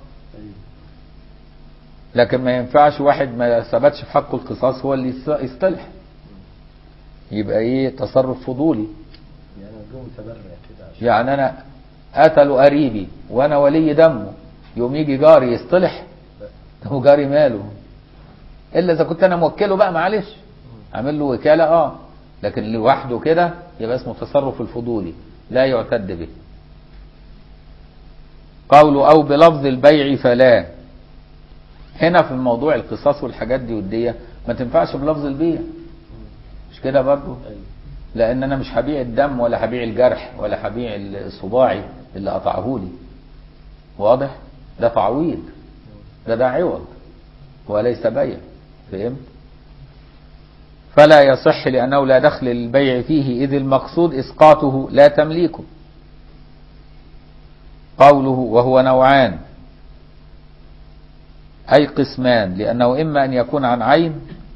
لكن ما ينفعش واحد ما ثبتش في حقه القصاص هو اللي يصطلح يبقى ايه تصرف فضولي يعني جو متبرع كده عشان يعني انا قتلوا قريبي وانا ولي دمه يوم يجي جاري يصطلح ده هو جاري ماله الا اذا كنت انا موكله بقى معلش عامل له وكاله اه لكن لوحده كده يبقى اسمه تصرف الفضولي لا يعتد به قوله او بلفظ البيع فلا هنا في الموضوع القصاص والحاجات دي والدية ما تنفعش بلفظ البيع مش كده برضو لان انا مش هبيع الدم ولا هبيع الجرح ولا هبيع الصباعي اللي قطعه لي واضح ده تعويض ده ده عوض وليس بيع فهمت فلا يصح لأنه لا دخل للبيع فيه إذ المقصود إسقاطه لا تمليكه قوله وهو نوعان أي قسمان لأنه إما أن يكون عن عين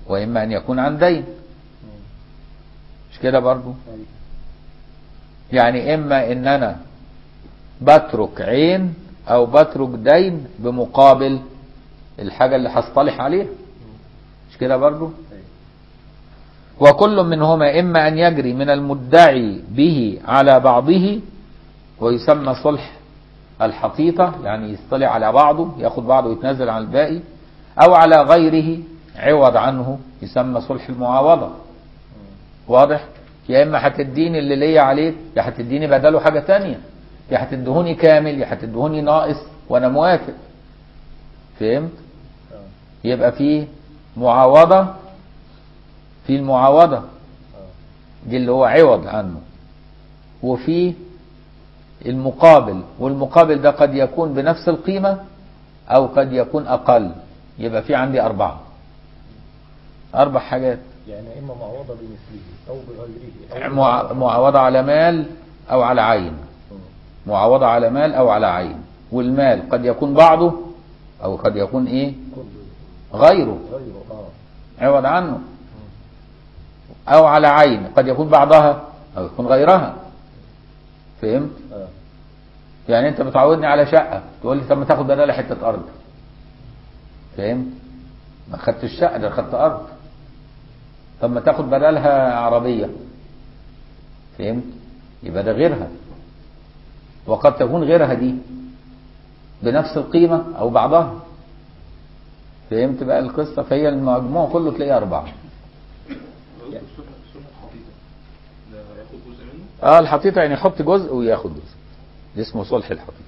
وإما أن يكون عن دين مش كده برضو أيوة. يعني إما إن أنا بترك عين أو بترك دين بمقابل الحاجة اللي هصطلح عليها مش كده برضو أيوة. وكل منهما إما أن يجري من المدعي به على بعضه ويسمى صلح الحقيقة يعني يصطلح على بعضه ياخد بعضه ويتنازل عن الباقي أو على غيره عوض عنه يسمى صلح المعاوضة واضح يا إما هتديني اللي ليا عليك يا هتديني بداله حاجة تانية يا هتدهوني كامل يا هتدهوني ناقص وأنا موافق فهمت آه. يبقى فيه معاوضة في المعاوضة آه. دي اللي هو عوض عنه وفي المقابل والمقابل ده قد يكون بنفس القيمة أو قد يكون أقل يبقى في عندي أربعة أربع حاجات يعني إما معوضة بمثله أو بغيره أو مع- معاوضة على مال أو على عين مم. معاوضة على مال أو على عين والمال قد يكون بعضه أو قد يكون إيه كله غيره غيره آه عوض عنه أو على عين قد يكون بعضها أو يكون غيرها فهمت؟ آه. يعني أنت بتعودني على شقة تقول لي طب ما تاخد بدالها حتة أرض فهمت؟ ما خدتش الشقة ده خدت أرض طب ما تاخد بدالها عربية فهمت؟ يبقى ده غيرها وقد تكون غيرها دي بنفس القيمة أو بعضها فهمت بقى القصة فهي المجموع كله تلاقيه أربعة الصلح الصلح الحقيقة ده هياخد جزء منه اه الحقيقة يعني يحط جزء وياخد جزء ده اسمه صلح الحقيقة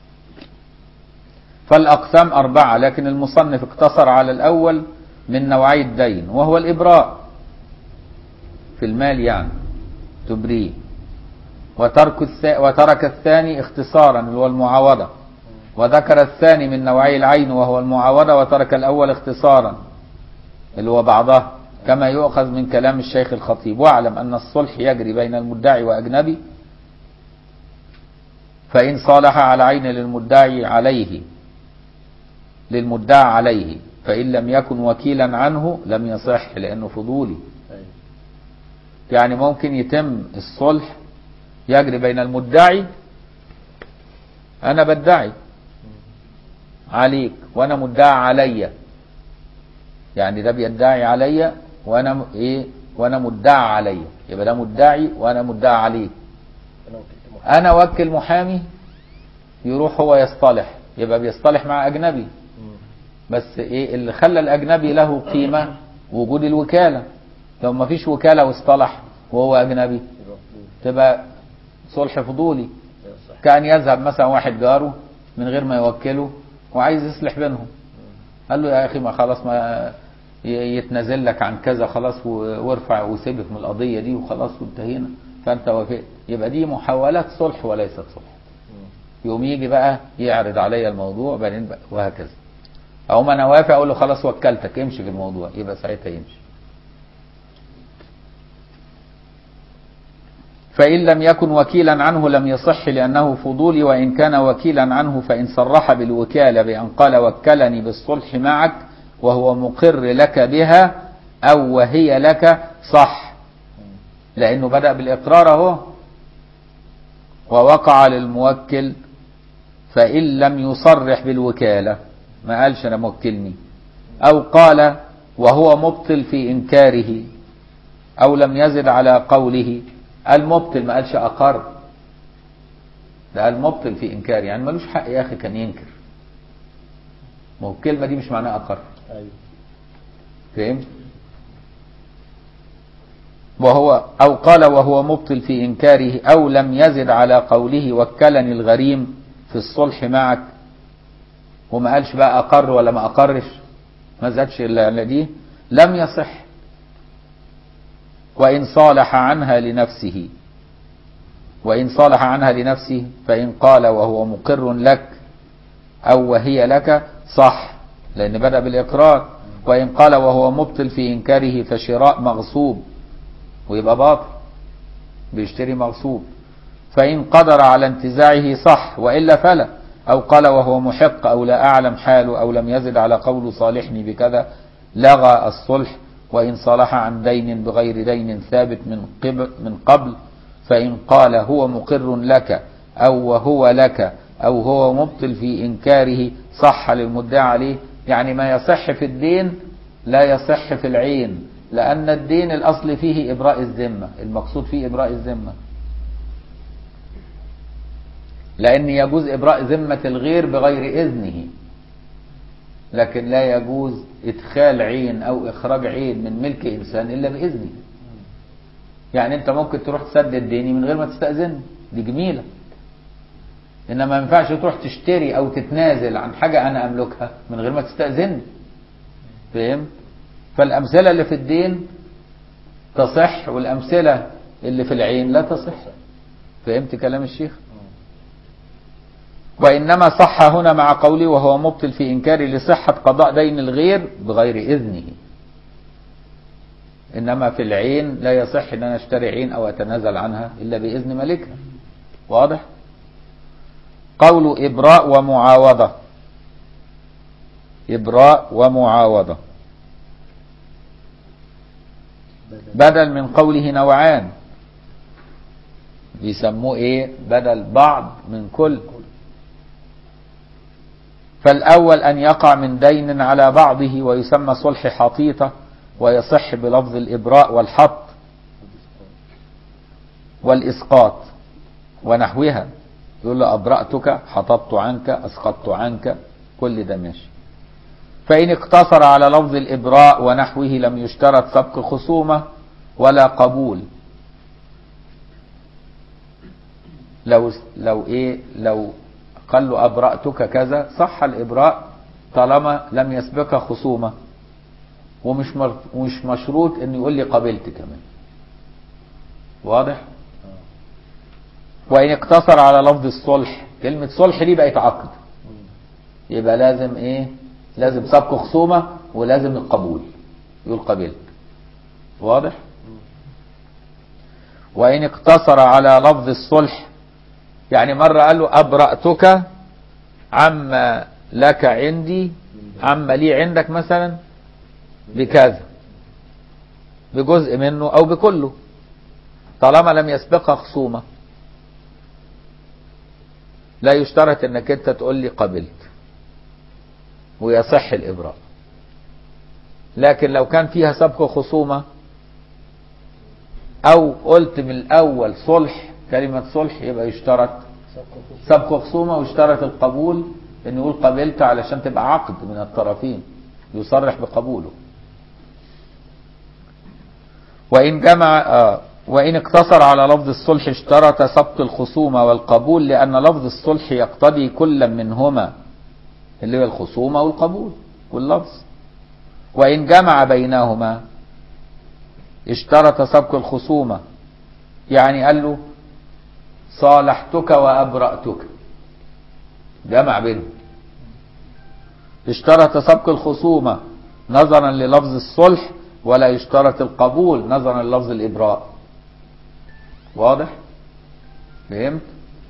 فالأقسام أربعة لكن المصنف اقتصر على الأول من نوعي الدين وهو الإبراء في المال يعني تبريه وترك الثا... وترك الثاني اختصارا اللي هو المعاوضة وذكر الثاني من نوعي العين وهو المعاوضة وترك الأول اختصارا اللي هو بعضها كما يؤخذ من كلام الشيخ الخطيب واعلم أن الصلح يجري بين المدعي وأجنبي فإن صالح على عين للمدعي عليه للمدعى عليه فإن لم يكن وكيلا عنه لم يصح لأنه فضولي أيوة. يعني ممكن يتم الصلح يجري بين المدعي أنا بدعي عليك وأنا مدعى عليا يعني ده بيدعي عليا وأنا م- إيه وأنا مدعى عليا يبقى ده مدعي وأنا مدعى عليه أنا وكلت محامي أنا وكل محامي يروح هو يصطلح يبقى بيصطلح مع أجنبي مم. بس ايه اللي خلى الاجنبي له قيمه وجود الوكاله لو ما فيش وكاله واصطلح وهو اجنبي يبقى فلوس. تبقى صلح فضولي أيوة صح. كان يذهب مثلا واحد جاره من غير ما يوكله وعايز يصلح بينهم قال له يا اخي ما خلاص ما ي- يتنازل لك عن كذا خلاص و- وارفع وسيبك من القضيه دي وخلاص وانتهينا فانت وافقت يبقى دي محاولات صلح وليست صلح مم. يقوم يجي بقى يعرض عليا الموضوع بعدين بقى وهكذا او ما انا وافق اقول له خلاص وكلتك امشي في الموضوع يبقى ساعتها يمشي فإن لم يكن وكيلا عنه لم يصح لأنه فضولي وإن كان وكيلا عنه فإن صرح بالوكالة بأن قال وكلني بالصلح معك وهو مقر لك بها أو وهي لك صح لأنه بدأ بالإقرار أهو ووقع للموكل فإن لم يصرح بالوكالة ما قالش أنا موكلني أو قال وهو مبطل في إنكاره أو لم يزد على قوله المبطل ما قالش أقر ده قال مبطل في إنكاره يعني ملوش حق يا أخي كان ينكر ما هو الكلمة دي مش معناها أقر أيوة. فهمت وهو أو قال وهو مبطل في إنكاره أو لم يزد على قوله وكلني الغريم في الصلح معك وما قالش بقى أقر ولا ما أقرش ما زادش إلا على دي لم يصح وإن صالح عنها لنفسه وإن صالح عنها لنفسه فإن قال وهو مقر لك أو وهي لك صح لأن بدأ بالإقرار وإن قال وهو مبطل في إنكاره فشراء مغصوب ويبقى باطل بيشتري مغصوب فإن قدر على انتزاعه صح وإلا فلا أو قال وهو محق أو لا أعلم حاله أو لم يزد على قول صالحني بكذا لغى الصلح وإن صلح عن دين بغير دين ثابت من قبل, من قبل فإن قال هو مقر لك أو وهو لك أو هو مبطل في إنكاره صح للمدعى عليه يعني ما يصح في الدين لا يصح في العين لأن الدين الأصل فيه إبراء الذمة المقصود فيه إبراء الذمة لأن يجوز إبراء ذمة الغير بغير إذنه لكن لا يجوز إدخال عين أو إخراج عين من ملك إنسان إلا بإذنه يعني أنت ممكن تروح تسدد ديني من غير ما تستأذن دي جميلة إنما ما ينفعش تروح تشتري أو تتنازل عن حاجة أنا أملكها من غير ما تستأذن فاهم؟ فالأمثلة اللي في الدين تصح والأمثلة اللي في العين لا تصح فهمت كلام الشيخ؟ وإنما صح هنا مع قولي وهو مبطل في إنكاري لصحة قضاء دين الغير بغير إذنه إنما في العين لا يصح أن أنا أشتري عين أو أتنازل عنها إلا بإذن مالكها واضح؟ قول إبراء ومعاوضة إبراء ومعاوضة بدل من قوله نوعان بيسموه ايه بدل بعض من كل فالأول أن يقع من دين على بعضه ويسمى صلح حطيطة ويصح بلفظ الإبراء والحط والإسقاط ونحوها يقول له أبرأتك حطبت عنك أسقطت عنك كل ده ماشي فإن اقتصر على لفظ الإبراء ونحوه لم يشترط سبق خصومة ولا قبول لو لو ايه لو قال له أبرأتك كذا صح الإبراء طالما لم يسبق خصومة ومش مر... مش مشروط انه يقول لي قبلت كمان واضح وإن اقتصر على لفظ الصلح كلمة صلح دي بقت عقد يبقى لازم ايه لازم سبق خصومة ولازم القبول يقول قبلت واضح وإن اقتصر على لفظ الصلح يعني مرة قال له أبرأتك عما لك عندي عما لي عندك مثلا بكذا بجزء منه أو بكله طالما لم يسبقها خصومة لا يشترط انك انت تقول لي قبلت ويصح الإبراء لكن لو كان فيها سبق خصومة أو قلت من الأول صلح كلمة صلح يبقى يشترط سبق خصومة ويشترط القبول إن يقول قبلت علشان تبقى عقد من الطرفين يصرح بقبوله وإن جمع آه وإن اقتصر على لفظ الصلح اشترط سبق الخصومة والقبول لأن لفظ الصلح يقتضي كل منهما اللي هو الخصومة والقبول واللفظ وإن جمع بينهما اشترط سبق الخصومة يعني قال له صالحتك وأبرأتك جمع بينهم اشترط سبق الخصومة نظرا للفظ الصلح ولا يشترط القبول نظرا للفظ الإبراء واضح فهمت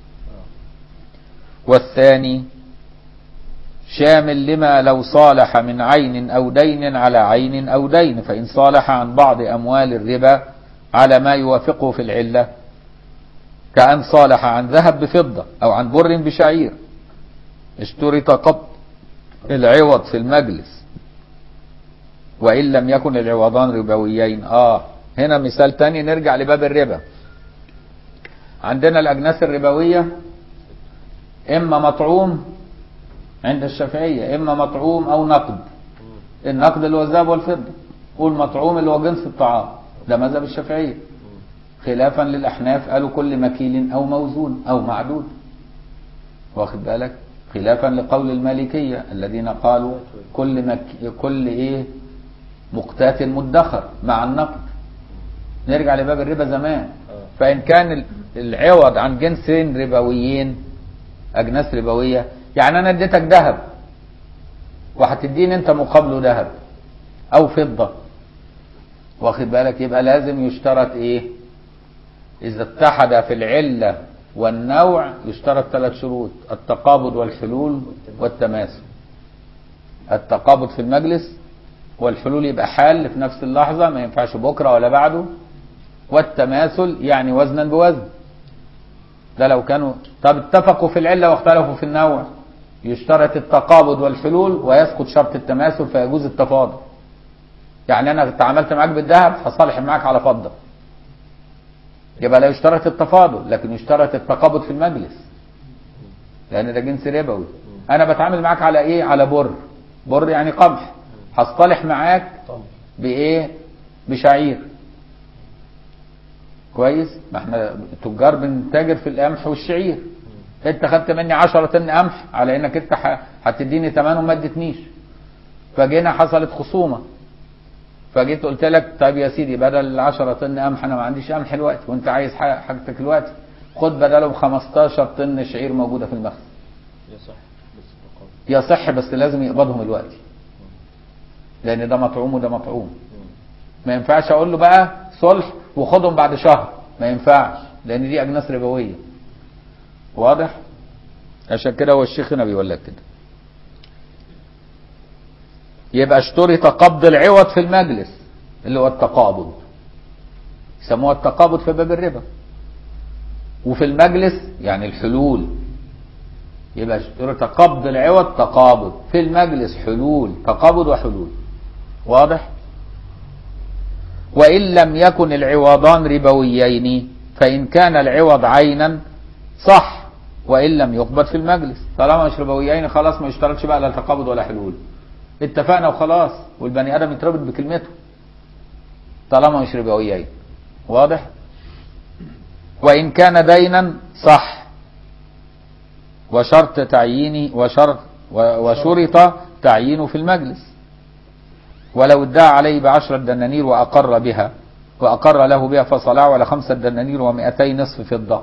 والثاني شامل لما لو صالح من عين أو دين على عين أو دين فإن صالح عن بعض أموال الربا على ما يوافقه في العلة كأن صالح عن ذهب بفضة أو عن بر بشعير اشترط قبض العوض في المجلس وإن لم يكن العوضان ربويين آه هنا مثال تاني نرجع لباب الربا عندنا الأجناس الربوية إما مطعوم عند الشافعية إما مطعوم أو نقد النقد اللي هو الذهب والفضة والمطعوم اللي هو جنس الطعام ده مذهب الشافعية خلافا للأحناف قالوا كل مكيل أو موزون أو معدود واخد بالك خلافا لقول المالكية الذين قالوا كل مك... كل إيه مقتات مدخر مع النقد نرجع لباب الربا زمان فإن كان العوض عن جنسين ربويين أجناس ربوية يعني أنا اديتك ذهب وهتديني أنت مقابله ذهب أو فضة واخد بالك يبقى لازم يشترط إيه إذا اتحد في العلة والنوع يشترط ثلاث شروط التقابض والحلول والتماثل التقابض في المجلس والحلول يبقى حال في نفس اللحظة ما ينفعش بكرة ولا بعده والتماثل يعني وزنا بوزن ده لو كانوا طب اتفقوا في العلة واختلفوا في النوع يشترط التقابض والحلول ويسقط شرط التماثل فيجوز التفاضل يعني انا تعاملت معاك بالذهب هصالح معاك على فضة يبقى لا يشترط التفاضل لكن يشترط التقابض في المجلس لان ده جنس ربوي انا بتعامل معاك على ايه على بر بر يعني قمح هصطلح معاك طبعا بايه بشعير كويس ما احنا تجار بنتاجر في القمح والشعير انت خدت مني 10 طن قمح على انك انت ح- هتديني ثمنه وما اديتنيش فجينا حصلت خصومه فجيت قلت لك طيب يا سيدي بدل ال 10 طن قمح انا ما عنديش قمح دلوقتي وانت عايز ح- حاجتك دلوقتي خد بدلهم 15 طن شعير موجوده في المخزن يصح بس التقابل يصح بس لازم يقبضهم دلوقتي لان ده مطعوم وده مطعوم ما ينفعش اقول له بقى صلح وخدهم بعد شهر ما ينفعش لان دي اجناس ربويه واضح عشان كده هو الشيخ هنا بيقول لك كده يبقى اشترط قبض العوض في المجلس اللي هو التقابض يسموها التقابض في باب الربا وفي المجلس يعني الحلول يبقى اشترط قبض العوض تقابض في المجلس حلول تقابض وحلول واضح وإن لم يكن العوضان ربويين فإن كان العوض عينا صح وإن لم يقبض في المجلس طالما مش ربويين خلاص ما يشترطش بقى لا تقابض ولا حلول اتفقنا وخلاص والبني آدم يتربط بكلمته طالما مش ربويين واضح وإن كان دينا صح وشرط تعييني وشرط و- وشرط تعيينه في المجلس ولو ادعى عليه بعشرة دنانير وأقر بها وأقر له بها فصلاه على خمسة دنانير ومئتي نصف فضة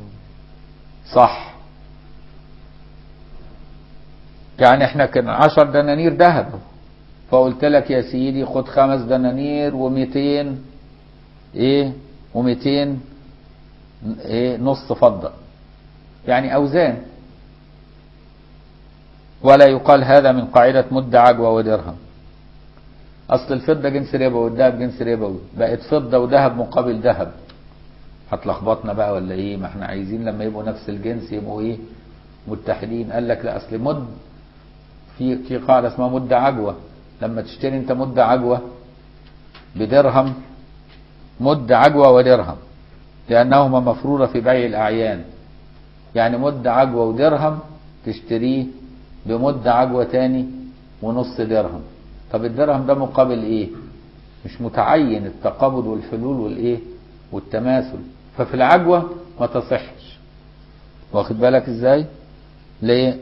صح يعني احنا كان عشر دنانير ذهب فقلت لك يا سيدي خد خمس دنانير ومئتين ايه ومئتين ايه نص فضة يعني أوزان ولا يقال هذا من قاعدة مد عجوة ودرهم أصل الفضة جنس ربوي والذهب جنس ربوي بقت فضة وذهب مقابل ذهب هتلخبطنا بقى ولا ايه ما احنا عايزين لما يبقوا نفس الجنس يبقوا ايه متحدين قال لك لا اصل مد في في قاعدة اسمها مد عجوة لما تشتري انت مد عجوة بدرهم مد عجوة ودرهم لأنهما مفروضة في بيع الأعيان يعني مد عجوة ودرهم تشتريه بمد عجوة تاني ونص درهم طب الدرهم ده مقابل ايه مش متعين التقابض والحلول والايه والتماثل ففي العجوة ما تصحش واخد بالك ازاي ليه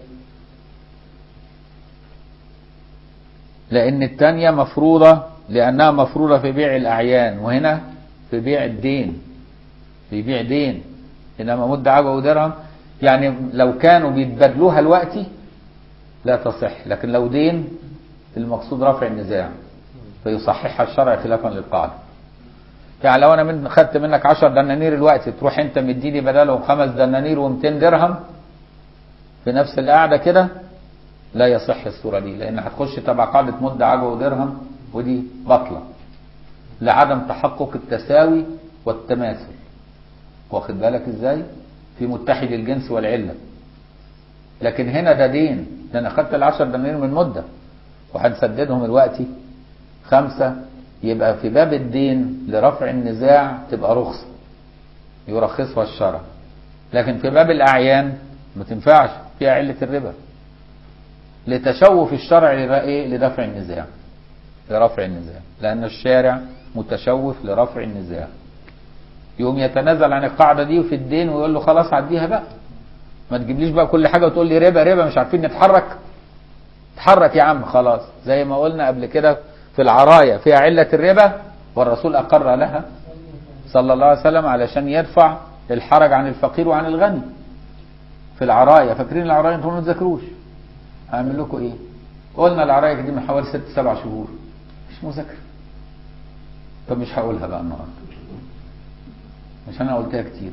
لان التانية مفروضة لانها مفروضة في بيع الاعيان وهنا في بيع الدين في بيع دين انما مد عجوة ودرهم يعني لو كانوا بيتبادلوها دلوقتي لا تصح لكن لو دين المقصود رفع النزاع فيصححها الشرع خلافا للقاعدة يعني لو انا من خدت منك 10 دنانير الوقت تروح انت مديني بدلهم خمس دنانير و200 درهم في نفس القعده كده لا يصح الصوره دي لان هتخش تبع قاعده مد عجوه ودرهم ودي بطله لعدم تحقق التساوي والتماثل واخد بالك ازاي في متحد الجنس والعله لكن هنا ده دين ده انا خدت العشر دنانير من مده وهنسددهم دلوقتي خمسه يبقى في باب الدين لرفع النزاع تبقى رخصة يرخصها الشرع لكن في باب الأعيان ما تنفعش فيها علة الربا لتشوف الشرع لر- إيه؟ لدفع النزاع لرفع النزاع لأن الشارع متشوف لرفع النزاع يقوم يتنازل عن القاعدة دي في الدين ويقول له خلاص عديها بقى ما تجيبليش بقى كل حاجة وتقول لي ربا ربا مش عارفين نتحرك اتحرك يا عم خلاص زي ما قلنا قبل كده في العراية فيها علة الربا والرسول أقر لها صلى الله عليه وسلم علشان يدفع الحرج عن الفقير وعن الغني في العراية فاكرين العراية انتم ما تذاكروش هعمل لكم ايه قلنا العراية دي من حوالي ست سبع شهور مش مذاكرة طب مش هقولها بقى النهارده عشان انا قلتها كتير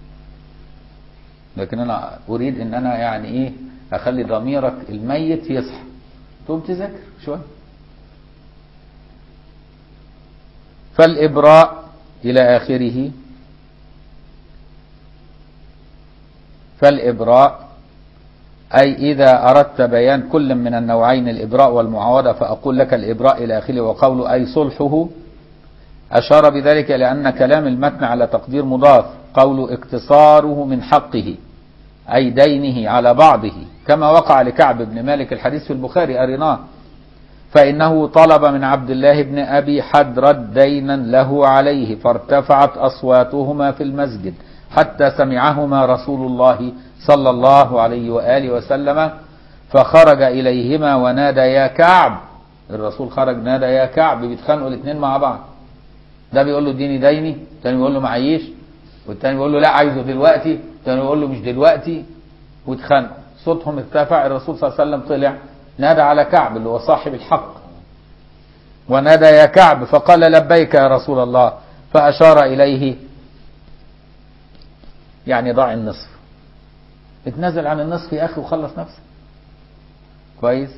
لكن انا اريد ان انا يعني ايه اخلي ضميرك الميت يصحى تقوم تذاكر شويه فالإبراء إلى آخره فالإبراء أي إذا أردت بيان كل من النوعين الإبراء والمعاوضة فأقول لك الإبراء إلى آخره وقول أي صلحه أشار بذلك إلى أن كلام المتن على تقدير مضاف قول اقتصاره من حقه أي دينه على بعضه كما وقع لكعب بن مالك الحديث في البخاري أرناه فإنه طلب من عبد الله بن أبي حدرد دينا له عليه فارتفعت أصواتهما في المسجد حتى سمعهما رسول الله صلى الله عليه وآله وسلم فخرج إليهما ونادى يا كعب الرسول خرج نادى يا كعب بيتخانقوا الاثنين مع بعض ده بيقول له اديني ديني الثاني بيقول له معيش والثاني بيقول له لا عايزه دلوقتي الثاني بيقول له مش دلوقتي واتخانقوا صوتهم ارتفع الرسول صلى الله عليه وسلم طلع نادى على كعب اللي هو صاحب الحق ونادى يا كعب فقال لبيك يا رسول الله فأشار إليه يعني ضع النصف اتنازل عن النصف يا أخي وخلص نفسك كويس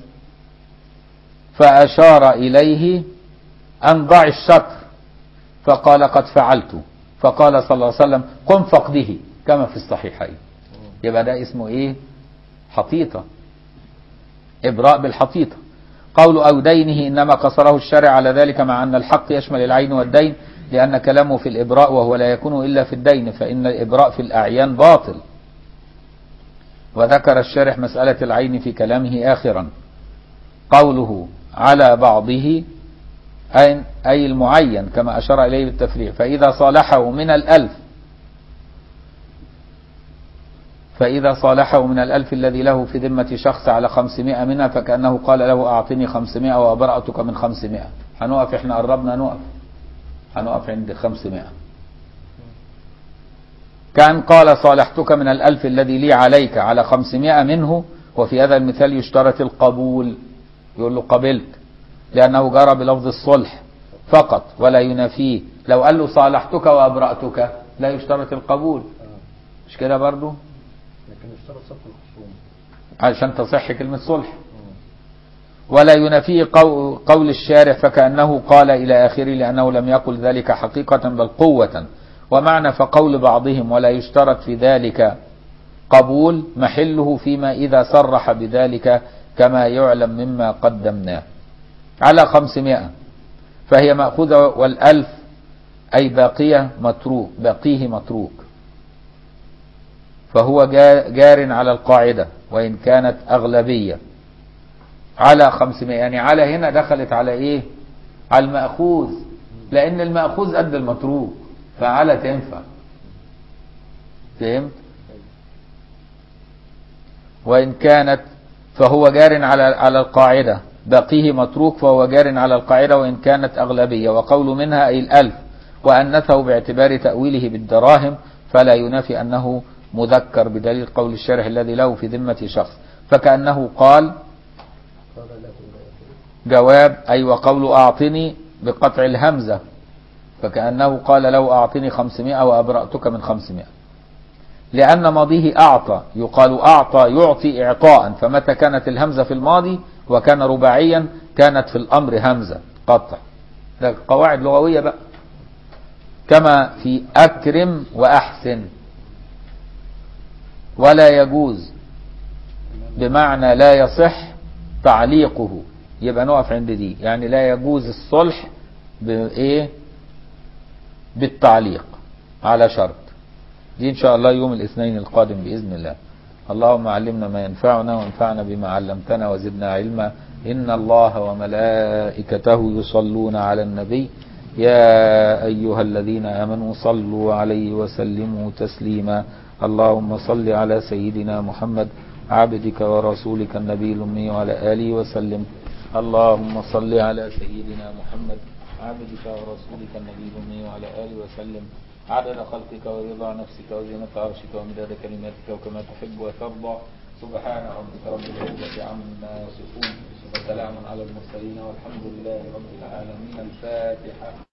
فأشار إليه أن ضع الشطر فقال قد فعلت فقال صلى الله عليه وسلم قم فقده كما في الصحيحين يبقى ده اسمه ايه حطيطة إبراء بالحطيطة قول أو دينه إنما قصره الشارع على ذلك مع أن الحق يشمل العين والدين لأن كلامه في الإبراء وهو لا يكون إلا في الدين فإن الإبراء في الأعيان باطل وذكر الشارح مسألة العين في كلامه آخرا قوله على بعضه أي أي المعين كما أشار إليه بالتفريع فإذا صالحه من الألف فإذا صالحه من الألف الذي له في ذمة شخص على خمسمائة منها فكأنه قال له أعطني خمسمائة وأبرأتك من خمسمائة هنقف إحنا قربنا نقف هنقف عند خمسمائة كان قال صالحتك من الألف الذي لي عليك على خمسمائة منه وفي هذا المثال يشترط القبول يقول له قبلت لأنه جرى بلفظ الصلح فقط ولا ينافيه لو قال له صالحتك وأبرأتك لا يشترط القبول مش كده برضو لكن اشترط صف الخصوم عشان تصح كلمة صلح ولا ينافيه قو- قول الشارع فكأنه قال إلى آخره لأنه لم يقل ذلك حقيقة بل قوة ومعنى فقول بعضهم ولا يشترط في ذلك قبول محله فيما إذا صرح بذلك كما يعلم مما قدمناه على خمسمائة فهي مأخوذة والألف أي باقية متروك باقيه متروك فهو جا- جار على القاعدة وإن كانت أغلبية على خمسمائة يعني على هنا دخلت على إيه على المأخوذ لأن المأخوذ قد المتروك فعلى تنفع فهمت وإن كانت فهو جار على على القاعدة باقيه متروك فهو جار على القاعدة وإن كانت أغلبية وقول منها أي الألف وأنثه باعتبار تأويله بالدراهم فلا ينافي أنه مذكر بدليل قول الشارح الذي له في ذمة شخص فكأنه قال قال له إلى آخره جواب أي وقول أعطني بقطع الهمزة فكأنه قال له أعطني خمسمائة وأبرأتك من خمسمائة لأن ماضيه أعطى يقال أعطى يعطي إعطاء فمتى كانت الهمزة في الماضي وكان رباعيا كانت في الأمر همزة قطع ده قواعد لغوية بقى كما في أكرم وأحسن ولا يجوز بمعنى لا يصح تعليقه يبقى نقف عند دي يعني لا يجوز الصلح بإيه بالتعليق على شرط دي إن شاء الله يوم الاثنين القادم بإذن الله اللهم علمنا ما ينفعنا وانفعنا بما علمتنا وزدنا علما إن الله وملائكته يصلون على النبي يا أيها الذين آمنوا صلوا عليه وسلموا تسليما اللهم صل على سيدنا محمد عبدك ورسولك النبي الأمي وعلى آله وسلم اللهم صل على سيدنا محمد عبدك ورسولك النبي الأمي وعلى آله وسلم عدد خلقك ورضا نفسك وزينة عرشك ومداد كلماتك وكما تحب وترضى سبحان ربك رب العزة عما يصفون وسلام على المرسلين والحمد لله رب العالمين الفاتحة